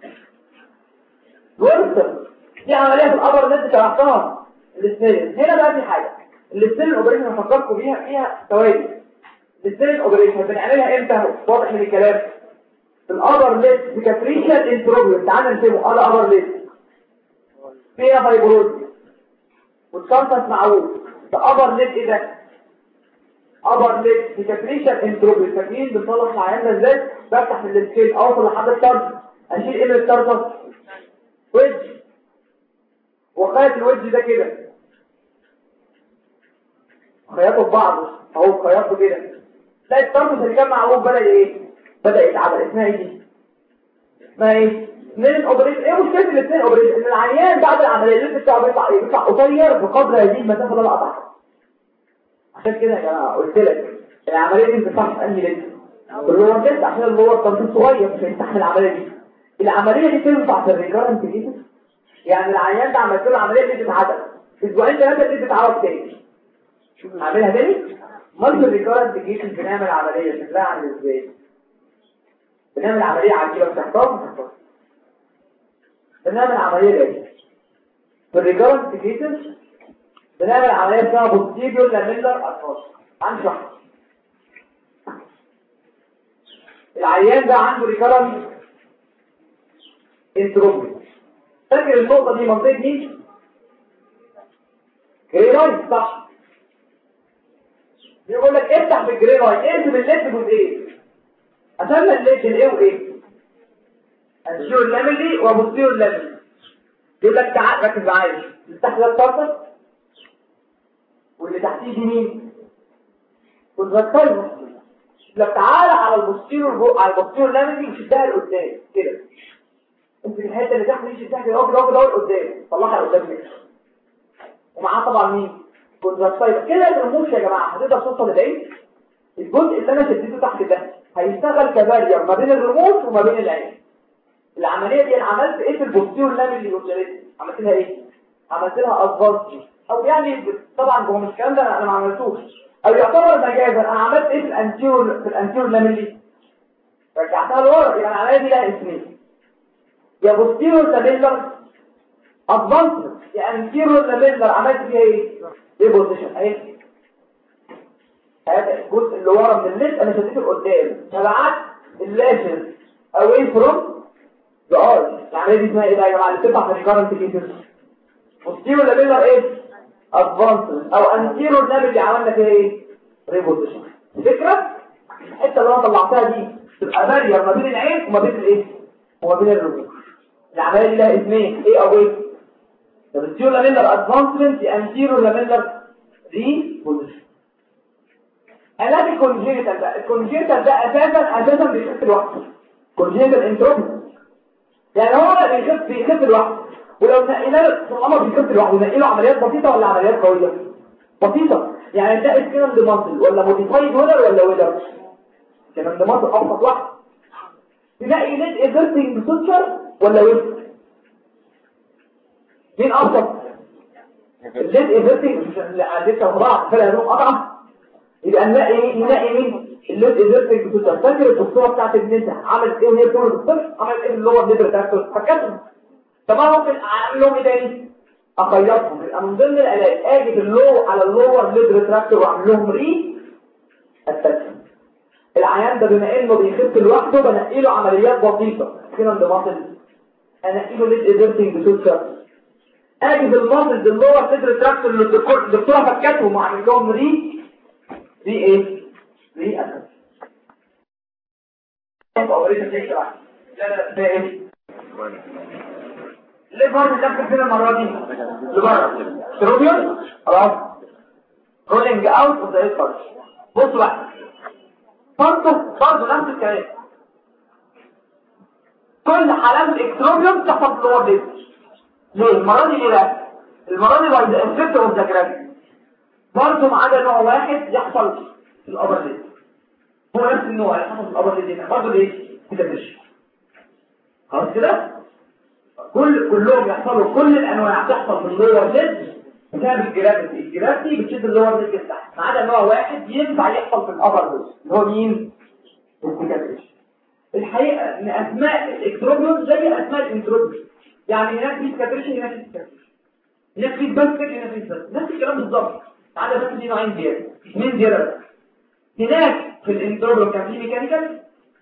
ورثة دي عملية في الأبر ليفت شرحتها الاثنين هنا بقى في حاجة الاثنين الاوبريشن هفكركم بيها فيها توازي الاثنين الاوبريشن بنعملها امتى واضح من الكلام في الأبر ليفت سيكاتريشن انتروبيوم تعالى نسيبه على أبر ليفت فيها فايبروز والكارتس معروف ده ابر ليد ايه ده ابر ليد سيكاتريشن انتروبي فاكرين بنصلح العيان ازاي بفتح في السكيل اوصل لحد الطرف اشيل ايه من الطرف ويدج وخيط الويدج ده كده خيطوا في بعض اهو خيطوا كده تلاقي الطرف اللي كان معروف بدا ايه بدا يتعمل اسمها ايه دي اسمها ايه اثنين اوبريشن ايه مشكله الاثنين اوبريشن ان العيان بعد العمليه اللي بتاعه بيطلع ايه بيطلع قصير بقدر هذه المسافه اللي انا قطعها عشان كده يا جماعه قلت لك العمليه دي ما بتنفعش انهي لسه اللي هو تست عشان اللي هو التنفيذ صغير مش هيستحمل العمليه دي العمليه دي تنفع في الريكارنت كيسز يعني العيان ده عملت له العمليه دي تتعدل اسبوعين ثلاثه دي تتعرض تاني اعملها تاني امال في الريكارنت كيسز بنعمل عمليه شكلها عامل ازاي بنعمل عمليه عجيبه بتحتاج بنعمل عملية ايه في الريجارنت كيسز بنعمل عملية اسمها بوستيريور لاميلر اتروس هنشرح العيان ده عنده ريجارنت انتروبي فاكر النقطة دي منطقة مين؟ جريلايت صح بيقول لك افتح في الجريلايت ارسم الليد جزئين اسمى الليد الايه وايه؟ الشيور لاملي وبوستيور لاملي يقول لك تعال ركز معايا اللي تحت ده الطرف واللي تحتيه دي مين والغطايه لك تعالى على البوستيور جو... على البوستيور لاملي وشدها لقدام كده انت الحته اللي تحت دي شدها كده اهو كده اهو لقدام طلعها لقدام كده ومعاه طبعا مين والغطايه كده الرموش يا جماعه هتقدر توصل لبعيد الجزء اللي انا شديته تحت ده هيشتغل كبارير ما بين الرموش وما بين العين العملية دي انا عملت ايه في البوستيور لامل اللي وصلت عملت لها ايه عملت لها ادفانس او يعني طبعا هو مش الكلام ده انا ما عملتوش او يعتبر مجازا انا عملت ايه في الانتيور في الانتيور لامل رجعتها لورا يبقى العملية دي لها اسمين يا بوستيور لاميلر ادفانس يا انتيور لاميلر عملت فيها ايه ايه بوزيشن اهي هذا الجزء اللي ورا من الليد انا شديته لقدام فبعت اللاشز away from سؤال العمليه دي اسمها ايه بقى يا جماعه اللي بتطلع في الكارنت كيسز بوستيرو لابيلر ايه ادفانس او انتيرو لابيل اللي عملنا فيها ايه ريبوزيشن الفكره الحته اللي انا طلعتها دي تبقى بارير ما بين العين وما بين الايه وما بين الرموش العمليه دي لها اسمين ايه او ايه البوستيرو لابيلر ادفانسمنت انتيرو لابيلر ريبوزيشن علاج الكونجيتال بقى الكونجيتال ده اساسا اساسا بيخف لوحده كونجيتال انتروبي يعني هو بيخف بيخف لوحده ولو نقينا له طالما بيخف لوحده نقي له عمليات بسيطه ولا عمليات قويه بسيطه يعني ده اسكينم دي ماسل ولا موديفايد ويلر ولا ويلر اسكينم دي ماسل ابسط واحد تلاقي ليد ايزرتنج سوتشر ولا ويلر مين ابسط الليد ايزرتنج اللي عندك بعض فلا لهم قطعه يبقى نلاقي نلاقي مين اللود ايزرتنج بتوصل فاكر الدكتوره بتاعت ابن انت عملت ايه وهي بتقول الطفل عملت ايه اللي هو النبر بتاعته فكرت طب انا ممكن اعمل لهم ايه تاني اقيدهم يبقى من ضمن العلاج اجي في اللو على اللور ليد ريتراكتور واعمل لهم ري اتاتشمنت العيان ده بما انه بيخف لوحده بنقي له عمليات بسيطه كده عند ماسل انقي له ليد ايزرتنج بسوتشر اجي في الماسل اللور ليد ريتراكتور اللي الدكتور الدكتوره فكتهم واعمل لهم ري ري ايه ري اتاتشمنت اوبريشن تيك لا لا ده ايه ليه برضه دخل فينا المره دي لبره تروبيون خلاص رولينج اوت اوف ذا ايفورت بصوا بقى برضه برضه نفس الكلام كل حالات الاكتروبيوم تحصل في اللور ليد ليه المره دي ليه لا المره دي باي ذا افكت اوف ذا جرافيك برضه ما عدا نوع واحد يحصل في الابر ليد هو نفس النوع اللي حصل في الابر ليد برضه ليه كده مش خلاص كده كل كلهم يحصلوا كل الانواع تحصل في اللور ليد بسبب الجرافيتي الجرافيتي بتشد اللور ليد تحت ما عدا نوع واحد ينفع يحصل في الابر ليد اللي هو مين الكوكاتيش الحقيقه ان اسماء الاكتروبيوم زي اسماء الانتروبيوم يعني هناك في سكاتريش هناك في سكاتريش هناك في باسكت هناك في باسكت نفس الكلام بالظبط ما عدا بس في نوعين زياده اثنين زياده هناك في الانتروبيوم كان في ميكانيكال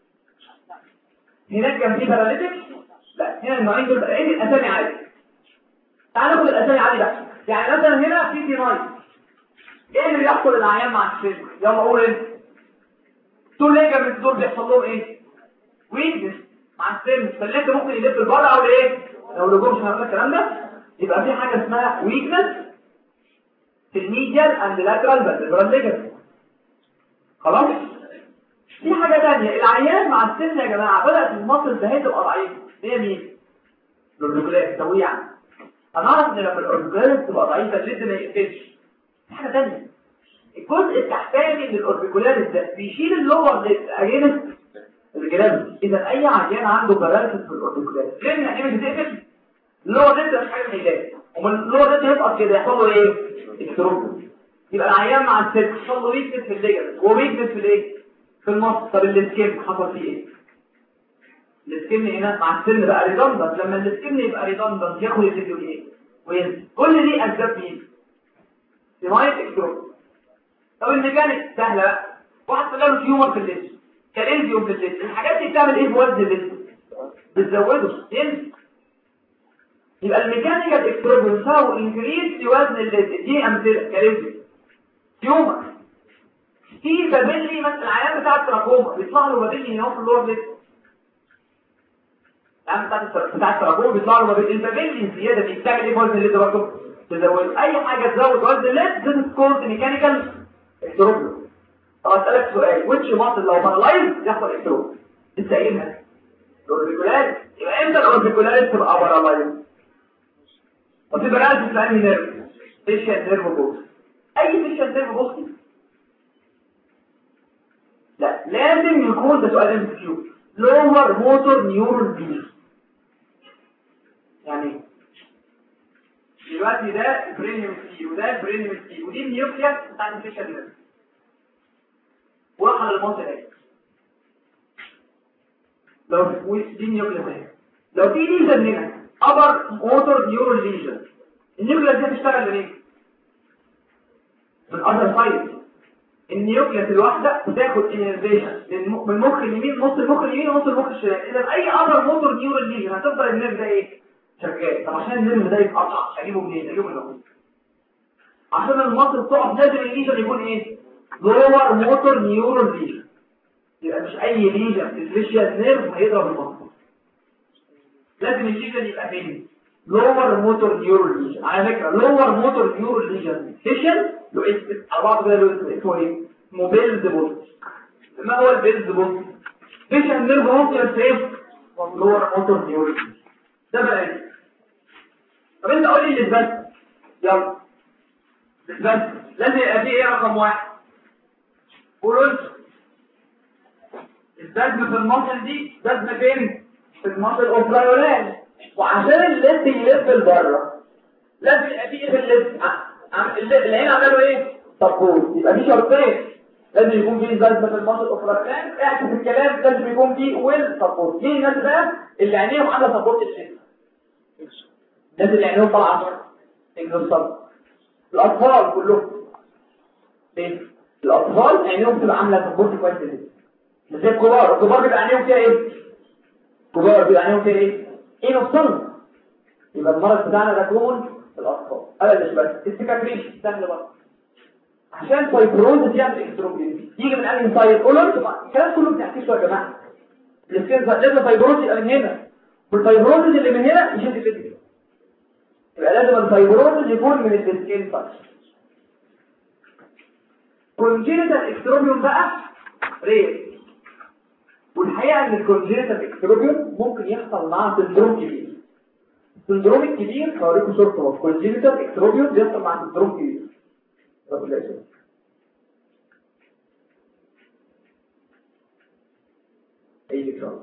هناك كان في باراليتيك لا هنا النوعين دول بقى ايه الاسامي عادي تعال ناخد الاسامي عادي بقى يعني مثلا هنا في سينايت ايه اللي بيحصل للعيان مع السن يلا قول انت طول ليجامنت دول بيحصل لهم ايه ويكنس مع السن فالليجامنت ممكن يلف لبره او ايه لو لجوم مش هنقول الكلام ده يبقى في حاجه اسمها ويكنس في الميديال اند لاترال فيرتبرال ليجامنت خلاص في حاجه ثانيه العيان مع السن يا جماعه بدات المصل ده تبقى ضعيفه هي مين الاوربيكولار تويع انا اعرف ان لما الاوربيكولار تبقى ضعيفه الليد ما يقفلش في حاجه ثانيه الجزء التحتاني من الاوربيكولار ده بيشيل اللور ليد اجينست الجرام اذا اي عيان عنده باراليسيس في الاوربيكولار لان يعني بتقفل اللور ليد مش حاجه هيلاقي ومن اللور ليد يسقط كده يحصل له ايه اكتروب يبقى العيان مع السن يحصل له ويكنس في الليجمنت وويكنس في الايه في المص طب السكين حصل فيه ايه السكن هنا مع السن بقى ريدندنت لما السكن يبقى ريدندنت ياخد الفيديو ايه وين كل دي اسباب مين سمايت اكتروب طب الميكانيك سهله بقى واحد طلع له تيومر في الليل كاليزيوم في الليل الحاجات دي بتعمل ايه بوزن الليل بتزوده ينزل يبقى الميكانيكال اكتروب بيساوي انكريز في وزن الليل دي امثله كاليزيوم تيومر في بابيلي مثلا العيان بتاع التراكوما بيطلع له بابيلي هنا في اللور ليد العيان بتاع بتاع التراكوما بيطلع له بابيلي البابيلي الزياده دي بتعمل ايه بوزن الليد برضه تزود اي حاجه تزود وزن الليد ده كولد ميكانيكال اكتروب طب اسالك سؤال ويتش ماسل لو بارالايز يحصل اكتروب لسه قايلها الاوربيكولار يبقى امتى الاوربيكولار تبقى بارالايز وفي باراليسيس في انهي نيرف فيشيال نيرف بوكس اي فيشيال نيرف بوكس لا لازم يكون ده سؤال ام كيو لور موتور نيورون بيز يعني دلوقتي ده البرينيوم سي وده البرينيوم سي ودي النيوكليس بتاعت الفيشل نيرف وراح على الموتور اهي لو دي النيوكليس اهي لو في ليجن هنا ابر موتور نيورون ليجن النيوكليس دي بتشتغل منين؟ من اذر سايد النيوكليس الواحدة بتاخد انرفيشن من المخ اليمين نص المخ اليمين ونص المخ الشمال اذا اي اذر موتور نيورال ليجن هتفضل النيرف ده ايه شغال طب عشان النيرف ده يتقطع اجيبه منين اجيبه من الأول عشان المصل تقف لازم الليجن يكون ايه لور موتور نيورال ليجن يبقى مش اي ليجن في الفيشيال نيرف هيضرب المصل لازم الليجن يبقى فين لور موتور نيورال ليجن على فكره لور موتور نيورال ليجن فيشيال له اسم على بعض كده له اسمه ايه موبيلز بوست ما هو البيلز بوست فيشيال نيرف ممكن سيف لور موتور نيورال ده بقى ايه طب انت قول لي الاثبات يلا الاثبات لازم يبقى فيه ايه رقم واحد قولوا انت الدزم في المصل دي دزم فين في المصل اوبرايولان وعشان الليد يلف لبره لازم يبقى فيه في الليد العين عملوا ايه سبورت يبقى في شرطين لازم يكون فيه دزم في المصل اوبرايولان احسب الكلام لازم يكون فيه ويل سبورت مين الناس بقى اللي عينيهم عامله سبورت الليد الناس اللي عينيهم طالعه بره اكزوستال الاطفال كلهم ليه الاطفال عينيهم بتبقى عامله سبورت كويس جدا مش زي الكبار الكبار بيبقى عينيهم فيها ايه كبار بيبقى عينيهم فيها ايه ايه نقصان يبقى المرض بتاعنا ده كومن في الاطفال هذا مش بس السكاكريش سهل بقى عشان فايبروز يعمل اكستروبين يجي من انهي سايد قولوا انتوا الكلام كله بتحكيشه يا جماعه السكين لازم فايبروز يبقى من هنا والفايبروز اللي من هنا يشد كده يبقى لازم الفايبروز يكون من السكين سايد كونجينيتال اكستروبيوم بقى رير والحقيقه ان الكونجينيتال اكستروبيوم ممكن يحصل معاه سندروم كبير السندروم الكبير هوريكم صورته اهو كونجينيتال اكستروبيوم بيحصل مع سندروم كبير رب الله يسلمك اي فكره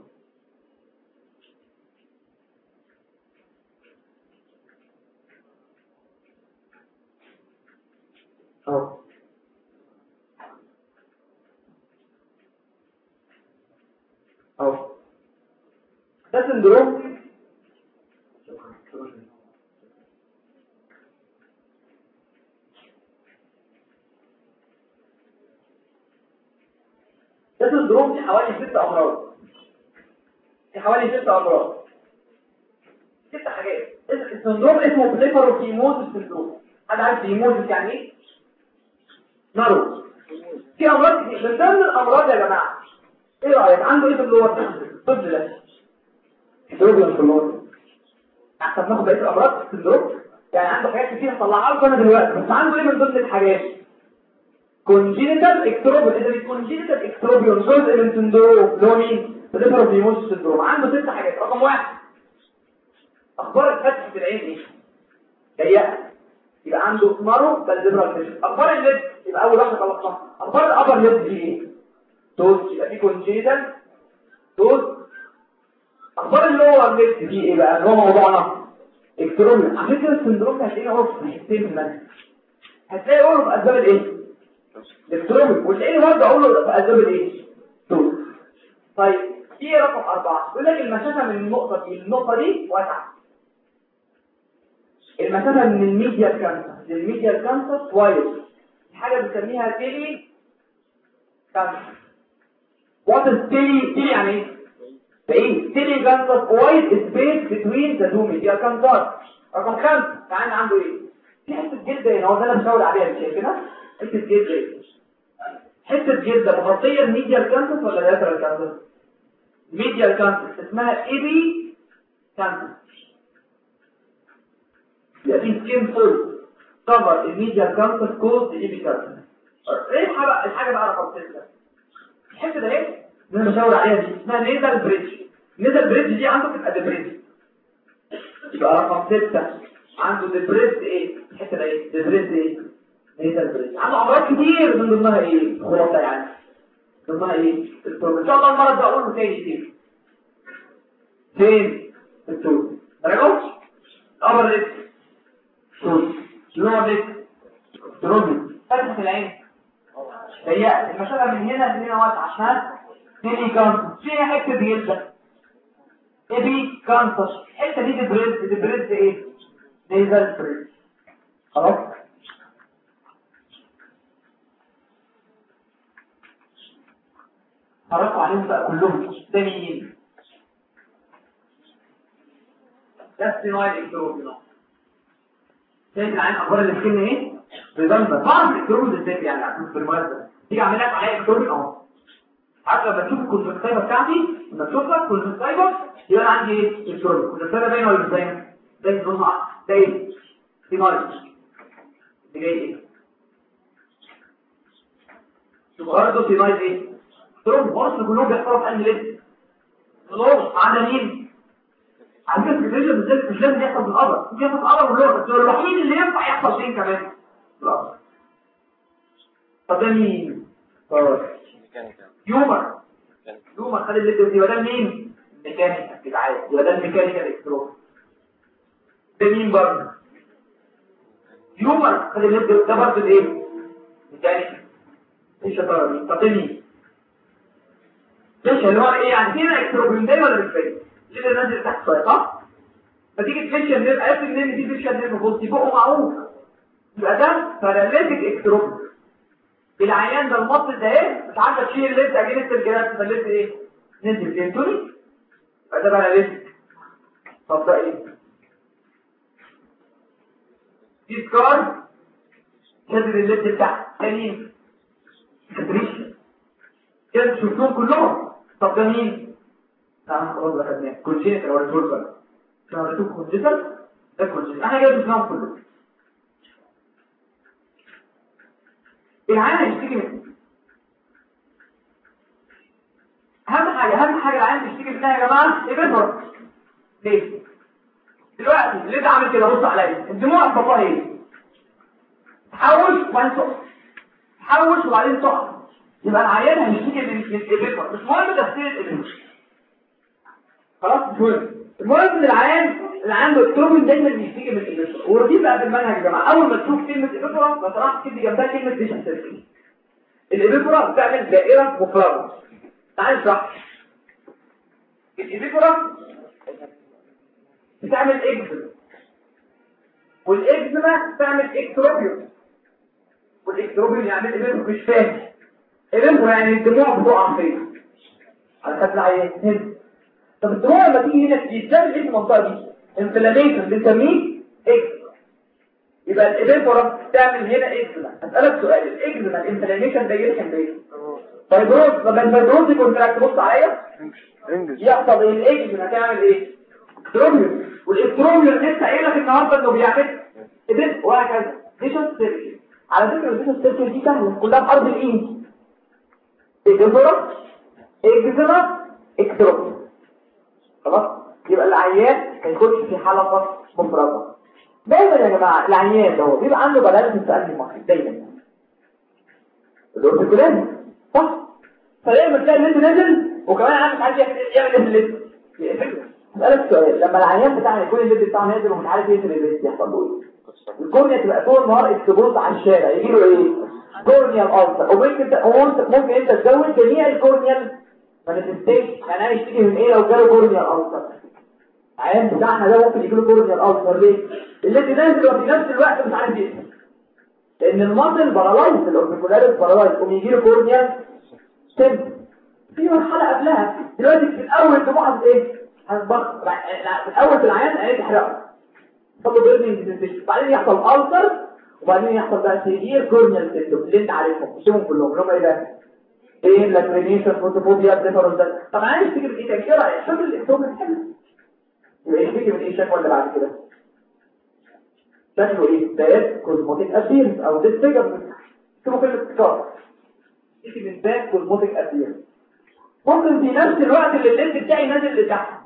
اهو اهو ده سندروم ده سندروم في حوالي ست امراض في حوالي ست امراض ست حاجات السندروم اسمه بليفروكيموز سندروم حد عارف كيموز يعني ايه نارو في امراض كتير من ضمن الامراض يا جماعه ايه رايك عنده ايه في اللور طب ده سندروم في اللور احسن ناخد بقيه الامراض في السندروم يعني عنده حاجات كتير هطلعها لكم انا دلوقتي بس عنده ايه من ضمن الحاجات كونجينيتال اكتروبيون اذا الكونجينيتال اكتروبيون جزء من سندروم اللي هو مين بليفروكيموز سندروم عنده ست حاجات رقم واحد اخبار الفتح في العين ايه ضيقه يبقى عنده مارو بالزبرال فيش اخبار الليد يبقى اول واحده خلصناها اخبار الابر ليد دي ايه توز يبقى في كونجينيتال توز اخبار اللور ليد دي ايه بقى اللي هو موضوعنا اكتروبيون عشان كده السندروم ده هتلاقيه عرف في حتتين من المنهج هتلاقي عرف اسباب الايه الكترومي وتلاقيني برضه اقول له في اسباب الايه توز طيب في رقم أربعة يقول لك المسافة من النقطة دي للنقطة دي واسعة المسافة من الميديا كانسر للميديا كانسر كويس حاجة بنسميها تيلي كانسر وات از تيلي تيلي يعني ايه؟ بعيد تيلي كانسر كويس سبيس بتوين ذا تو ميديا كانسر رقم خمسة تعالى عنده ايه؟ في حتة جلد هنا هو ده اللي مشاور عليها مش شايفينها؟ حتة جلد ايه؟ حتة جلد مغطية الميديا كانسر ولا لاترال كانسر؟ ميديال كانسر اسمها ايبي كانسر يبقى في سكين فول كفر الميديال كانسر كوز ايبي كانسر ايه الحاجه الحاجه بقى رقم 6 الحته ده ايه اللي انا بشاور عليها دي اسمها نيزل بريدج نيزل بريدج دي عنده تبقى ديبريد يبقى رقم 6 عنده ديبريد ايه الحته ده ايه ديبريد ايه نيزل بريدج عنده امراض كتير من ضمنها ايه خلاصه يعني ضمنها ايه التوب ان شاء الله المرض ده اقوله تاني فين فين التوب رجعوش امر لك توب نوع لك تروبي فتحة العين ضيقة المسافة من هنا لهنا واسعة عشان تيلي كانسر في حتة جلدة ايبي كانسر الحتة دي دبريد دبريد ايه نيزل بريد خلاص حركوا عليهم بقى كلهم ده مين ده السينايل اكتروبيون شايف العين اخبار السكن ايه ريزامبل طبعا الاكتروبيون ازاي يعني عشان في المرض تيجي اعمل لك عليها اكتروبيون اهو عارف لما تشوف الكونجكتيفا بتاعتي لما تشوفها الكونجكتيفا يبقى انا عندي ايه اكتروبيون الكونجكتيفا باينه ولا مش باينه باين لونها ده ايه سينايل دي جاي ايه برضه سينايل ايه تروم مصر كلهم بيحصلوا في انهي ليست خلاص عدا مين على فكره الفيجن بالذات مش لازم يحصل في القبر ممكن يحصل في القبر واللغه بس هو الوحيد اللي ينفع يحصل فين كمان لا طب ده مين خلاص يومر يومر خد اللي يبقى ده مين ميكانيكا بتاعي يبقى ده الميكانيكا اكستروم ده مين برضه يومر خد اللي ده برضه الايه ميكانيكا ايه الشطاره دي طب ده مين ماشي اللي هو ايه يعني فينا اكتروبين ده ولا مش فاهم اللي نازل تحت شويه صح فتيجي تفشل نيرف عرفت منين دي فيشل نيرف بص بقه معروف يبقى ده باراليتيك اكتروب العيان ده المصل ده ايه مش عارفه تشيل الليد اجينست الجراف فالليد ايه نزل فهمتوني فده باراليتيك طب ده ايه دي سكار شدد الليد بتاعها تاني تدريش كده شفتهم كلهم طب ده مين لا خلاص ده خدناه كونجينيت او ريزولفر لما تشوف كونجيتال ده كونجينيت احنا جايبين اسمهم كلهم العين هيشتكي من اهم حاجه اهم حاجه العين تشتكي منها يا جماعه ايه ليه دلوقتي اللي ده عامل كده بص عليا الدموع الصفاء ايه تحوش وبعدين تقع تحوش وبعدين تقع يبقى العيان هيشتكي من الابيفر مش مهم تفسير الابيفر خلاص مش مهم المهم ان العيان اللي عنده التروبين دايما بيشتكي من الابيفر ودي بقى في المنهج يا جماعه اول ما تشوف كلمه ابيفر بصراحه تكتب جنبها كلمه ديشن سيركل الابيفر بتعمل دائره مفرغه تعال نشرح الابيفر بتعمل اكزيما والاكزيما بتعمل اكتروبيوم والاكتروبيوم يعمل ايه مش فاهم ايه يعني الدموع بتقع فين على خد العيان هنا طب الدموع لما تيجي هنا بيتسبب ايه في المنطقه دي انفلاميشن بنسميه اكزيما يبقى الابيفورا تعمل هنا اكزيما اسالك سؤال الاكزيما الانفلاميشن ده يلحم بايه فايبروز طب الفايبروز كونتراكت بص عليا يحصل ايه الاكزيما هتعمل ايه اكتروبيوم والاكتروبيوم لسه قايل لك النهارده انه بيعمل ابيف وهكذا دي شوت سيركل على فكره دي شوت سيركل دي سهله كلها في ارض الايد اكزيما اكزيما اكتروبيوم خلاص يبقى العيان هيخش في حلقه مفرغه دايما يا جماعه العيان ده بيبقى عنده بلالة في قلب المخ دايما الارتكولات صح فدايما تلاقي الليد نزل وكمان عارف عايز يعمل ايه الليد اسالك سؤال لما العيان بتاعنا يكون الليد بتاعه نازل ومش عارف يقفل الليد يحصل له ايه الكورنيا تبقى طول النهار اكسبوز على الشارع يجي له ايه كورنيال ألسر وممكن ممكن انت تزود جميع الكورنيال مانيفستيشن يعني انا اشتكي من ايه لو جاله كورنيال ألسر العيان بتاعنا ده ممكن يجي له كورنيال ألسر ليه الليد نازل وفي نفس الوقت مش عارف يقفل لان المصل بارالايز الاوربيكولاريس بارالايز ويجي له كورنيال تب في مرحله قبلها دلوقتي في الاول الدموع ايه هتبخ في الاول في العيان هيجي يحرقه يحصل بيرنينج بعدين يحصل ألسر وبعدين يحصل بقى سيفير كورنيال سيستم اللي انت عارفهم اسمهم كلهم اللي هم ايه ده ايه لاكرينيشن فوتوفوبيا ديفرنس ده طب عايز تيجي من ايه تكسير شوف الاكتوب الحلو يبقى يشتكي من ايه شكوى اللي بعد كده شكله ايه باد كوزموتيك ابيرنس او ديسفيجر اسمه كل الاختصار يشتكي من باد كوزموتيك ابيرنس ممكن في نفس الوقت اللي الليد بتاعي نازل لتحت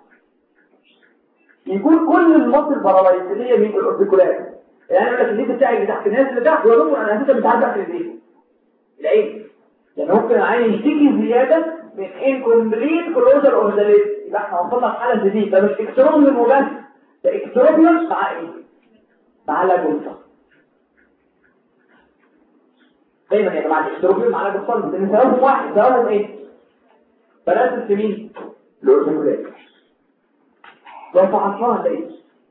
يكون كل المصل البرالايز اللي هي من الاوربيكولات يعني انا الليد بتاعي اللي تحت نازل لتحت ودول انا اساسا مش عارف اقفل الايه العين يعني ممكن العين يشتكي زياده من incomplete closure of the lid يبقى احنا وصلنا لحاله دي ده مش اكستروبيوم وبس ده اكستروبيوم مع ايه مع لاجوسا دايما يا جماعه الاكستروبيوم مع لاجوسا لان سببهم واحد سببهم ايه فلازم تمين الاوربيكولات لو فعصناها هنلاقي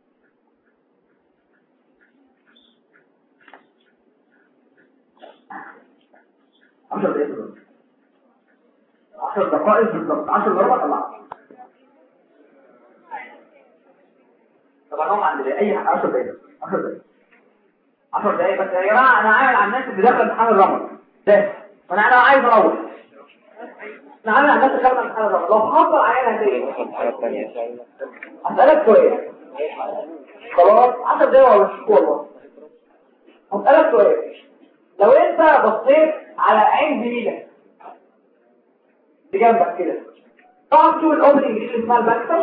عشر دقائق بالظبط عشر دقائق بالظبط عشر ضربات طلعت طبعا هم عند اي حاجه 10 دقائق 10 دقائق 10 دقائق بس يا جماعه انا عامل على الناس اللي داخله امتحان الرمل ده وانا انا عايز اروح انا عامل على الناس اللي داخله امتحان الرمل لو حصل علينا هتلاقي ايه اسالك سؤال خلاص 10 دقائق ولا مش والله هسالك سؤال لو انت بصيت على عين زميلك اللي جنبك كده تعرف تشوف الاوبننج دي اللي اسمها الباكتر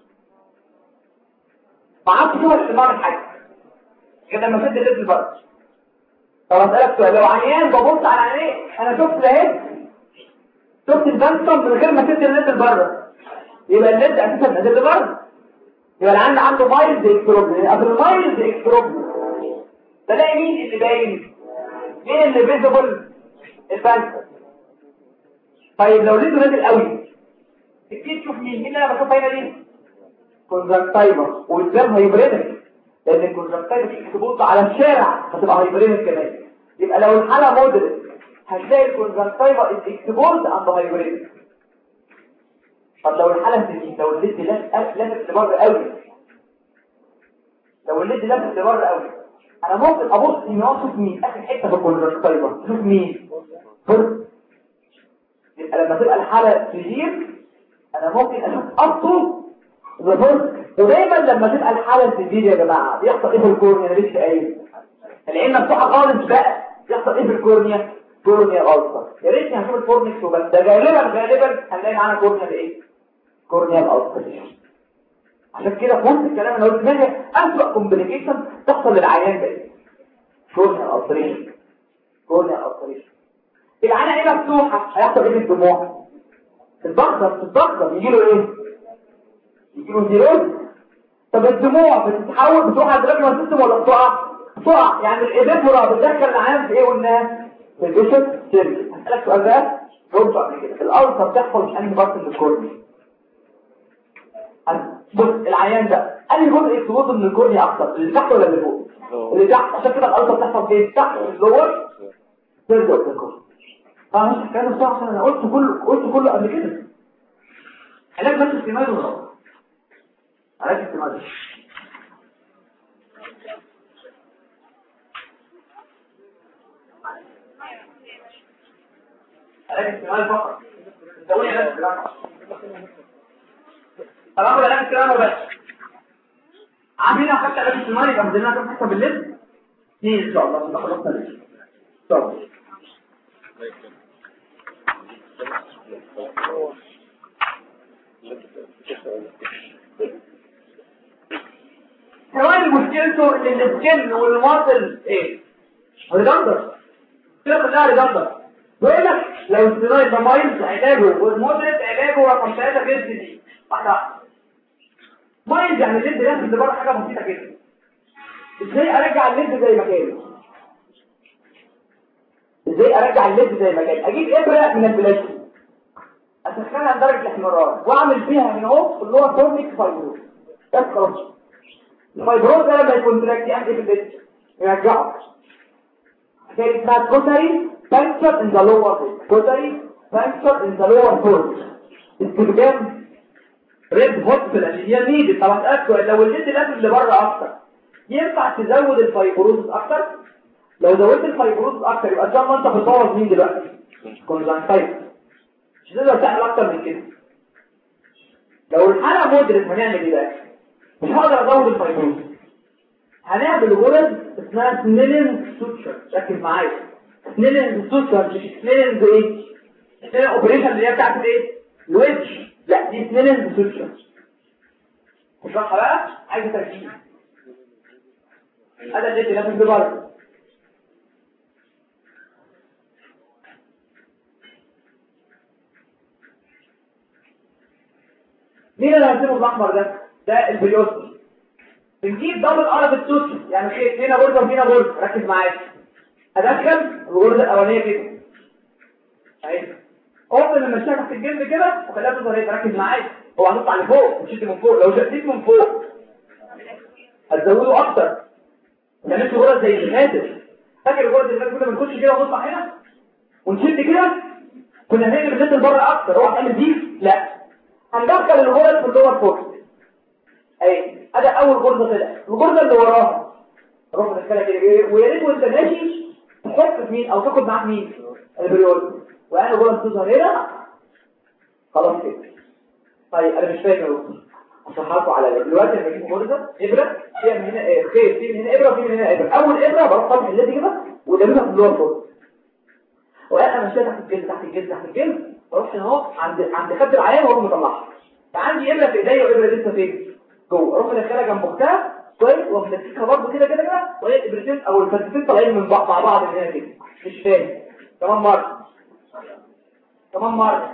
ما عرفتش تشوف الاستمرار الحاجه كده لما شد الليد بره طب اسالك سؤال لو عيان ببص على عينيه انا شفت اهي شفت الباكتر من غير ما تدي الليد بره يبقى الليد اساسا نازل بره يبقى العيان عنده مايلز اكستروبي قبل المايلز اكستروبي تلاقي مين اللي باين مين اللي فيزبل البانكر طيب لو لقيته نازل قوي تبتدي تشوف مين مين اللي انا بشوف هنا دي كونجكتيفا وقدام هايبرينك لان الكونجكتيفا اكسبوز على الشارع هتبقى هايبرينك كمان يبقى لو الحاله مودريت هتلاقي الكونجكتيفا اكسبوز عند هايبرينك طب لو الحاله دي لو الليد لافت لبره قوي لو الليد لافت لبره قوي انا ممكن ابص اني اشوف مين اخر حته في الكونجكتيفا اشوف مين فرد يبقى لما تبقى الحاله سيفير انا ممكن اشوف اصله الفرد ودايما لما تبقى الحاله سيفير يا جماعه بيحصل ايه في الكورنيا انا لسه قايل العين مفتوحه خالص بقى يحصل ايه في الكورنيا كورنيا الالسر يا ريتني هشوف الفورنكس وبس ده غالبا غالبا هنلاقي معانا كورنيا بايه كورنيا الالسر عشان كده في وسط الكلام انا قلت ما هي اسوء كومبليكيشن تحصل للعيان ده كورنيا الالسريشن كورنيا الالسريشن العينه ايه مفتوحه هيحصل ايه في الدموع الضغط الضغط يجي له ايه يجي له زيروز طب الدموع بتتحول بتروح على الدراجما سيستم ولا بتقع بتقع يعني الايديفورا بتدخل العيان في ايه قلنا في البيشوب سيرجي هسألك سؤال بقى جاوبته قبل كده الألسر بتحصل مش أنهي بارت من الكورنيا بص العيان ده أنهي جزء اكسبوز من الكورنيا أكتر اللي تحت ولا اللي فوق اللي تحت عشان كده الألسر بتحصل فين تحت اللور سيرجي اوف الكورنيا طبعا مش الكلام ده عشان انا قلت كله قلت كله قبل كده علاج بس استماعي ولا علاج استماعي علاج استماعي فقط تقولي علاج استماعي طبعا علاج استماعي بس عارفين لو خدت علاج استماعي يبقى مدينها كام حته بالليل؟ اثنين ان شاء الله خلصنا الليل طب كمان مشكلته ان السكن والماسل ايه ريدندر كده كلها ريدندر بيقول لك لو الستيرويد ده مايلد علاجه والمودريت علاجه رقم 3 غير دي واحده مايلد يعني الليد لازم تبقى حاجه بسيطه كده ازاي ارجع الليد زي ما كان ازاي ارجع الليد زي ما كان اجيب ابره من البلاستيك اسخنها لدرجه الاحمرار واعمل فيها من اهو اللي هو كورنيك فايبروز بس خلاص الفايبروز ده لما يكونتراكت يعمل ايه في البيت يرجعه حكايه اسمها كوتري بانكشر ان ذا لور كوتري بانكشر ان ذا لور فورس استخدام ريد هوت في الاشياء دي طب اسالك لو الليد لازم اللي بره اكتر ينفع تزود الفايبروز اكتر لو زودت الفايبروز اكتر يبقى ان شاء الله انت بتبوظ مين دلوقتي كونجكتيف مش هتقدر تعمل اكتر من كده لو الحالة مودريت هنعمل ايه بقى مش هقدر ازود الفايبروز هنعمل غرز اسمها سنيلين سوتشر ركز معايا سنيلين سوتشر مش سنيلين ايه سنيلين اوبريشن اللي هي بتاعت ايه الويتش لا دي سنيلين سوتشر اشرحها بقى عايز تركيز هذا اللي لازم تبرر مين اللي هيسيبه الاحمر ده ده البريوستي بنجيب دبل ارض التوتي يعني ايه هنا غرزه وهنا غرزه ركز معايا ادخل الغرزه الاولانيه كده اهي قلت لما اشتغل تحت الجلد كده وخليها تظهر ايه ركز معايا هو هنطلع لفوق مش من فوق لو شديت من فوق هتزوده اكتر ما تعملش غرز زي الخاتم فاكر الغرز اللي كنا بنخش كده ونطلع هنا ونشد كده كنا هنقلب النت لبره اكتر هو هتعمل دي لا هندخل الغرز في اللور فورس اي هذا اول غرزه طلع الغرزه اللي وراها روح ندخلها كده ويا ريت وانت ماشي تحط في مين او تاخد معاك مين البريول وانا غرزه تظهر هنا خلاص كده طيب انا مش فاكر اشرحها لكم على دلوقتي لما اجيب غرزه ابره فيها من هنا ايه خير في من هنا ابره وفي من هنا ابره اول ابره بروح طالع اللي كده ودمها في اللور فورس وانا ماشيه تحت الجلد تحت الجلد تحت الجلد اروح هنا اهو عند عند خد العيان واقوم مطلعها فعندي ابره في ايديا وابره لسه فين جوه اروح ادخلها جنب اختها كويس وامسكها برضه كده كده كده وهي الابرتين او الفتفتين طالعين من بعض مع بعض من هنا كده مش فاهم كمان مره كمان مره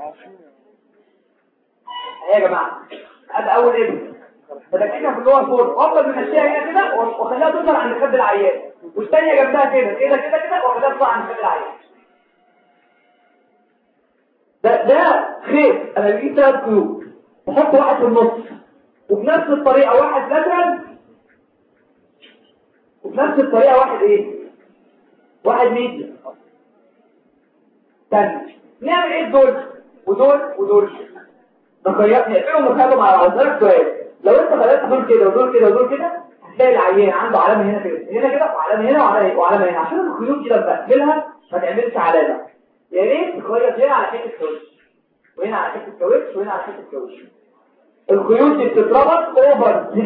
اهي يا جماعه ادي اول ابره بدكتها في اللور فور افضل ممشيها هنا كده واخليها توصل عند خد العيان والثانيه جنبها كده كده كده كده واخليها تطلع عند خد العيان ده ده خير انا بجيب ثلاث قيود بحط واحد في النص وبنفس الطريقة واحد لاترال وبنفس الطريقة واحد ايه واحد ميديا تاني نعمل ايه دول ودول ودول نقيم نقفلهم ونخليهم على بعض ده سؤال لو انت خليت دول كده ودول كده ودول كده هتلاقي العيان عنده علامه هنا كده هنا كده وعلامه هنا وعلامه وعلامه هنا عشان الخيوط دي لما تقفلها ما تعملش علامه يا ريت تخيط هنا على حته كاوتش وهنا على حته كاوتش وهنا على حته كاوتش الخيوط دي بتتربط اوفر 3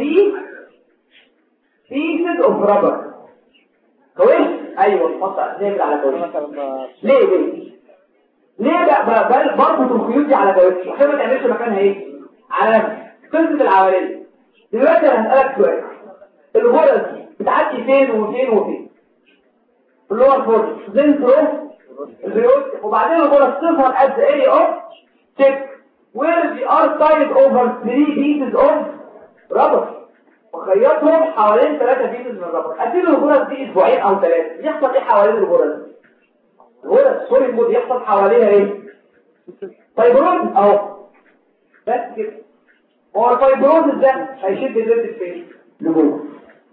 pieces اوف رابر كويس ايوه تحط نعمل على كاوتش ليه ليه ليه بقى بل بربط الخيوط دي على كاوتش عشان ما تعملش مكانها ايه علامه قصه العواليه دلوقتي انا هسالك سؤال الغرز بتعدي فين وفين وفين اللور فورس زين ثرو الريوت وبعدين الغرز تظهر at the area of check where they are tied over three pieces of rubber وخيطهم حوالين ثلاثة pieces من الربر أسيب الغرز دي أسبوعين أو ثلاثة يحصل إيه حوالين الغرز الغرز سوري المود يحصل حواليها إيه فايبروز أهو بس كده هو الفايبروز ده هيشد الريد فين لجوه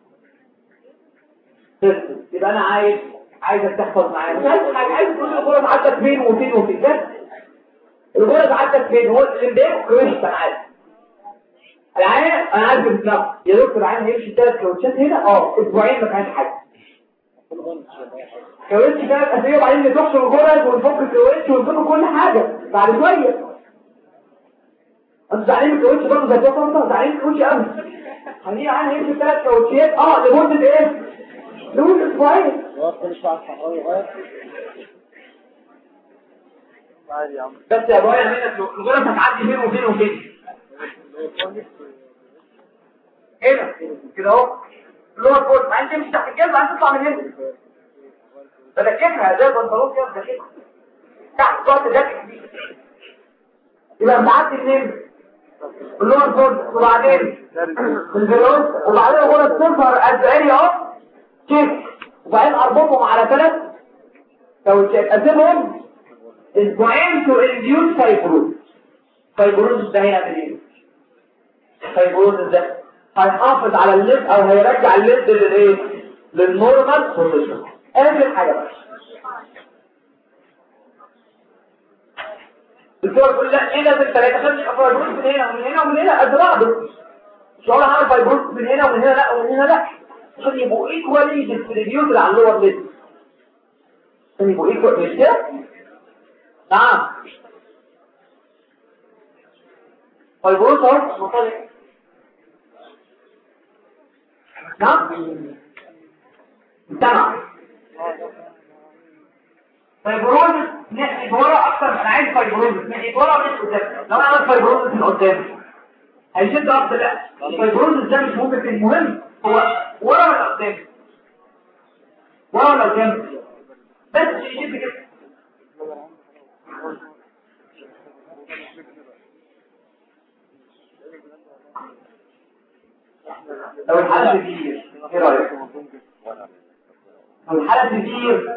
يبقى انا عايز عايزك تحفظ معايا مش عايز حاجه عايز تقول الغرز عدت فين وفين وفين بس الغرز عدت فين هو الامباك كويس انا عارف العين انا عارف بالظبط يا دكتور العين هيمشي ثلاث كاوتشات هنا اه اسبوعين ما كانش حاجه كاوتش ثلاث اسابيع وبعدين نتوحش الغرز ونفك الكاوتش ونفك كل حاجه بعد شويه انت زعلان من الكاوتش برضه زي كده انت زعلان من الكاوتش قوي خليه عين هيمشي ثلاث كاوتشات اه لمده ايه لمده اسبوعين كل شويه على الصحراوي يغير عادي يا عم بس يا ابويا منك الغرز هتعدي فين وفين وفين هنا كده اهو اللور فورس عايز تمشي تحت الجلد عايز تطلع من هنا بلكتها زي البنطلون كده بلكتها تحت صوت الجاكيت دي يبقى بتعدي منين اللور فورس وبعدين الفيروس وبعدين الغرز تظهر قد اريا اهو تشيك وبعدين اربطهم على ثلاث كاوتشات اسيبهم اسبوعين تو انديوس فايبروز فايبروز ده هيعمل ايه فايبروز ده هيحافظ على الليد او هيرجع الليد للايه للنورمال بوزيشن اخر حاجه بس الدكتور بيقول لا ايه لازم ثلاثه عشان يبقى فايبروز من هنا ومن هنا ومن هنا قد بعض مش هقول هعمل فايبروز من هنا ومن هنا لا ومن هنا لا عشان يبقوا ايكوالي ديستريبيوتد على اللور ليد عشان يبقوا ايكوال مش كده نعم فايبروز اهو مطلع نعم سمع فايبروز ناحية ورا اكتر انا عايز فايبروز ناحية ورا مش قدام لو انا عملت فايبروز من قدام هيشد اكتر لا الفايبروز ده مش ممكن المهم هو ورا ولا قدام ورا ولا قدام بس يشد كده لو الحالة كبير ايه رأيك لو الحالة كبير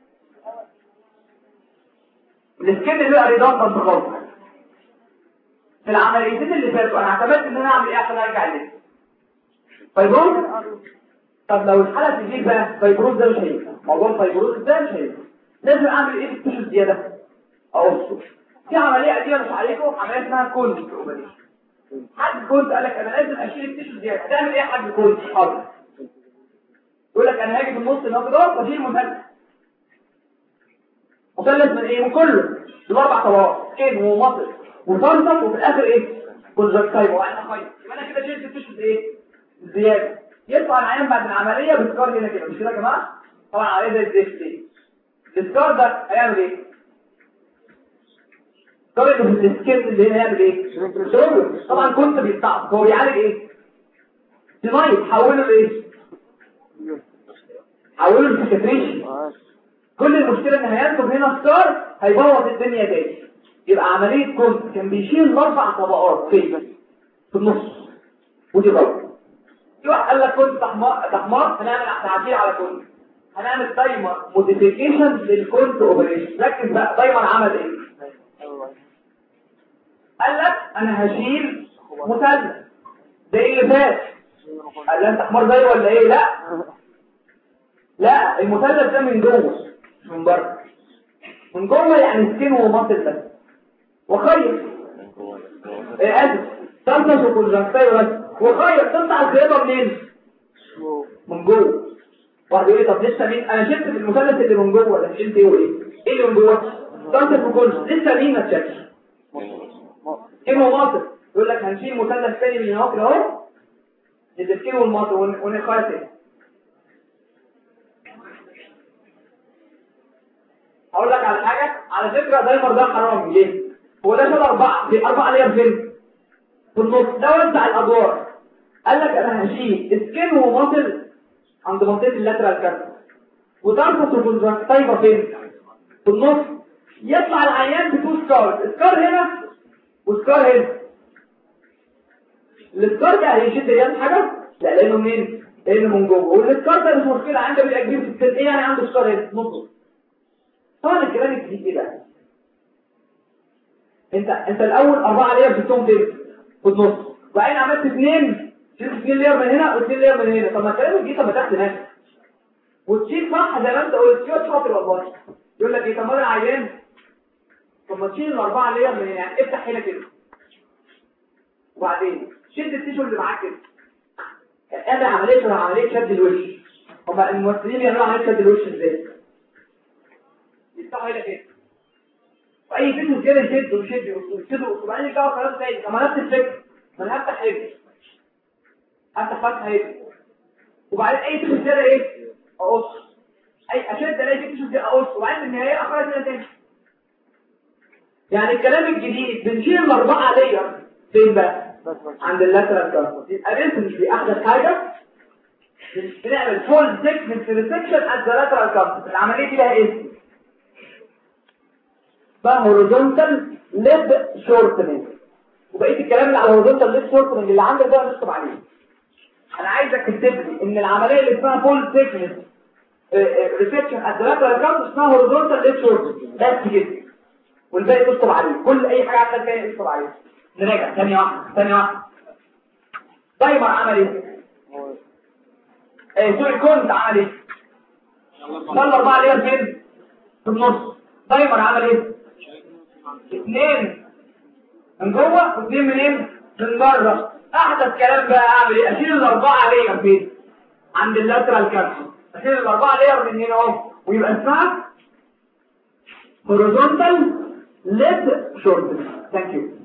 السكين اللي بقى ريدان خالص في العمليتين اللي فاتوا انا اعتمدت ان انا اعمل ايه عشان ارجع ليه فايبروز طب لو الحالة كبير بقى فايبروز ده مش هينفع موضوع فايبروز ده مش هينفع لازم اعمل ايه في التشو الزيادة اقصه في عملية قديمة مش عليكم عملية اسمها كولد اوبريشن حد كنت قال لك انا لازم اشيل التيشو زياده هتعمل ايه يا حاج كنت حاضر يقول لك انا هاجي في النص النهارده ده واشيل مثلث مثلث من ايه من كله الاربع طبقات سكين ومصل وفرصه وفي الاخر ايه كونجكتيف وانا خيط يبقى انا كده شلت التيشو ايه زياده يطلع العين بعد العمليه بسكار هنا كده مش كده يا جماعه طبعا عليه زي الزفت ايه السكار ده هيعمل ايه طبعا في السكين اللي هنا يعمل ايه شغل طبعا كنت بيستعص هو بيعالج ايه تمايت حوله لايه حوله لسكتريشن كل المشكلة ان هينتج هنا ستار هيبوظ الدنيا تاني يبقى عملية كنت كان بيشيل اربع طبقات فين في النص ودي غلط في واحد قال لك كنت تحمار تحمار هنعمل تعديل على كنت هنعمل دايما موديفيكيشن للكنت اوبريشن ركز بقى دايما عمل ايه قال لك انا هشيل مثلث ده ايه اللي فات قال لي انت حمار زي ولا ايه لا لا المثلث ده من جوه مش من بره من جوه يعني سكين ومصل بس وخير ايه اسف تنفس وكونجكتيف بس وخير تطلع الخيطه منين من جوه واحد يقول لي طب لسه مين انا شلت في المثلث اللي من جوه ولا شلت ايه وايه ايه اللي من جوه تنفس وكونجكتيف لسه مين ما اتشالش ايه مصل يقول لك هنشيل مثلث تاني من هنا كده اهو السكين والمصل ونخيط هقول لك على حاجة على فكرة دايما ده حرام ليه هو ده شبه أربعة في أربعة ليه فين في النص ده وزع الأدوار قال لك أنا هشيل سكين ومصل عند منطقة اللاترال كارت وتربط الكونجكتيفا فين في النص يطلع العيان بتو سكار سكار هنا وسكار هنا السكار ده هيشد رياض حاجة لا لانه منين لانه من جوه والسكار ده مش مشكلة عنده بيبقى كبير في السن ايه يعني عنده سكار هنا نص طبعا الكلام الجديد ايه بقى انت انت الاول اربعه لير جبتهم فين في النص وبعدين عملت اثنين شلت اثنين لير من هنا واثنين لير من هنا طب ما الكلام الجديد طب ما تحت نفسك وتشيل صح زي ما انت قلت شويه شاطر والله يقول لك ايه طب ما انا عيان طب ما تشيل الاربعه لير من هنا يعني افتح هنا كده وبعدين شد التيشو اللي معاك كده اعمل عمليه شبه عمليه شد الوش هما الممثلين بيعملوا عمليه شد الوش ازاي يفتحوا هنا كده واي فيديو كده يشد ويشد ويشد وبعدين يرجعوا خلاص تاني طب ما نفس الفكره ما انا هفتح هنا هفتح فتحه هنا وبعدين اي فيديو كده ايه اقص اي اشد الاقي فيديو كده اقص وبعدين في النهايه اقرا كده تاني يعني الكلام الجديد بنشيل الاربعه لير فين بقى عند اللاترال كاربوس يبقى بنت مش باحدث حاجه بنعمل فول سيكمنت ريسكشن ات ذا لاترال كاربوس العمليه دي لها اسم اسمها هوريزونتال ليب شورتنج وبقيه الكلام اللي على الهوريزونتال ليب شورتنج اللي عندك ده نكتب عليه انا عايزك تكتب لي ان العمليه اللي اسمها فول سيكمنت ريسكشن ات ذا لاترال كاربوس اسمها هوريزونتال ليب شورتنج بس كده والباقي تكتب عليه كل اي حاجه عندك تاني تكتب عليه نراجع ثانية واحدة ثانية واحدة دايما عمل ايه؟ ايه سوء الكون عمل ايه؟ صلى اربعة لير فين؟ في النص دايما عمل ايه؟ اثنين من جوه واثنين منين؟ من بره احدث كلام بقى اعمل ايه؟ اشيل الاربعة لير فين؟ عند اللاترال كابسول اشيل الاربعة لير من هنا اهو ويبقى اسمها horizontal lid shortness thank you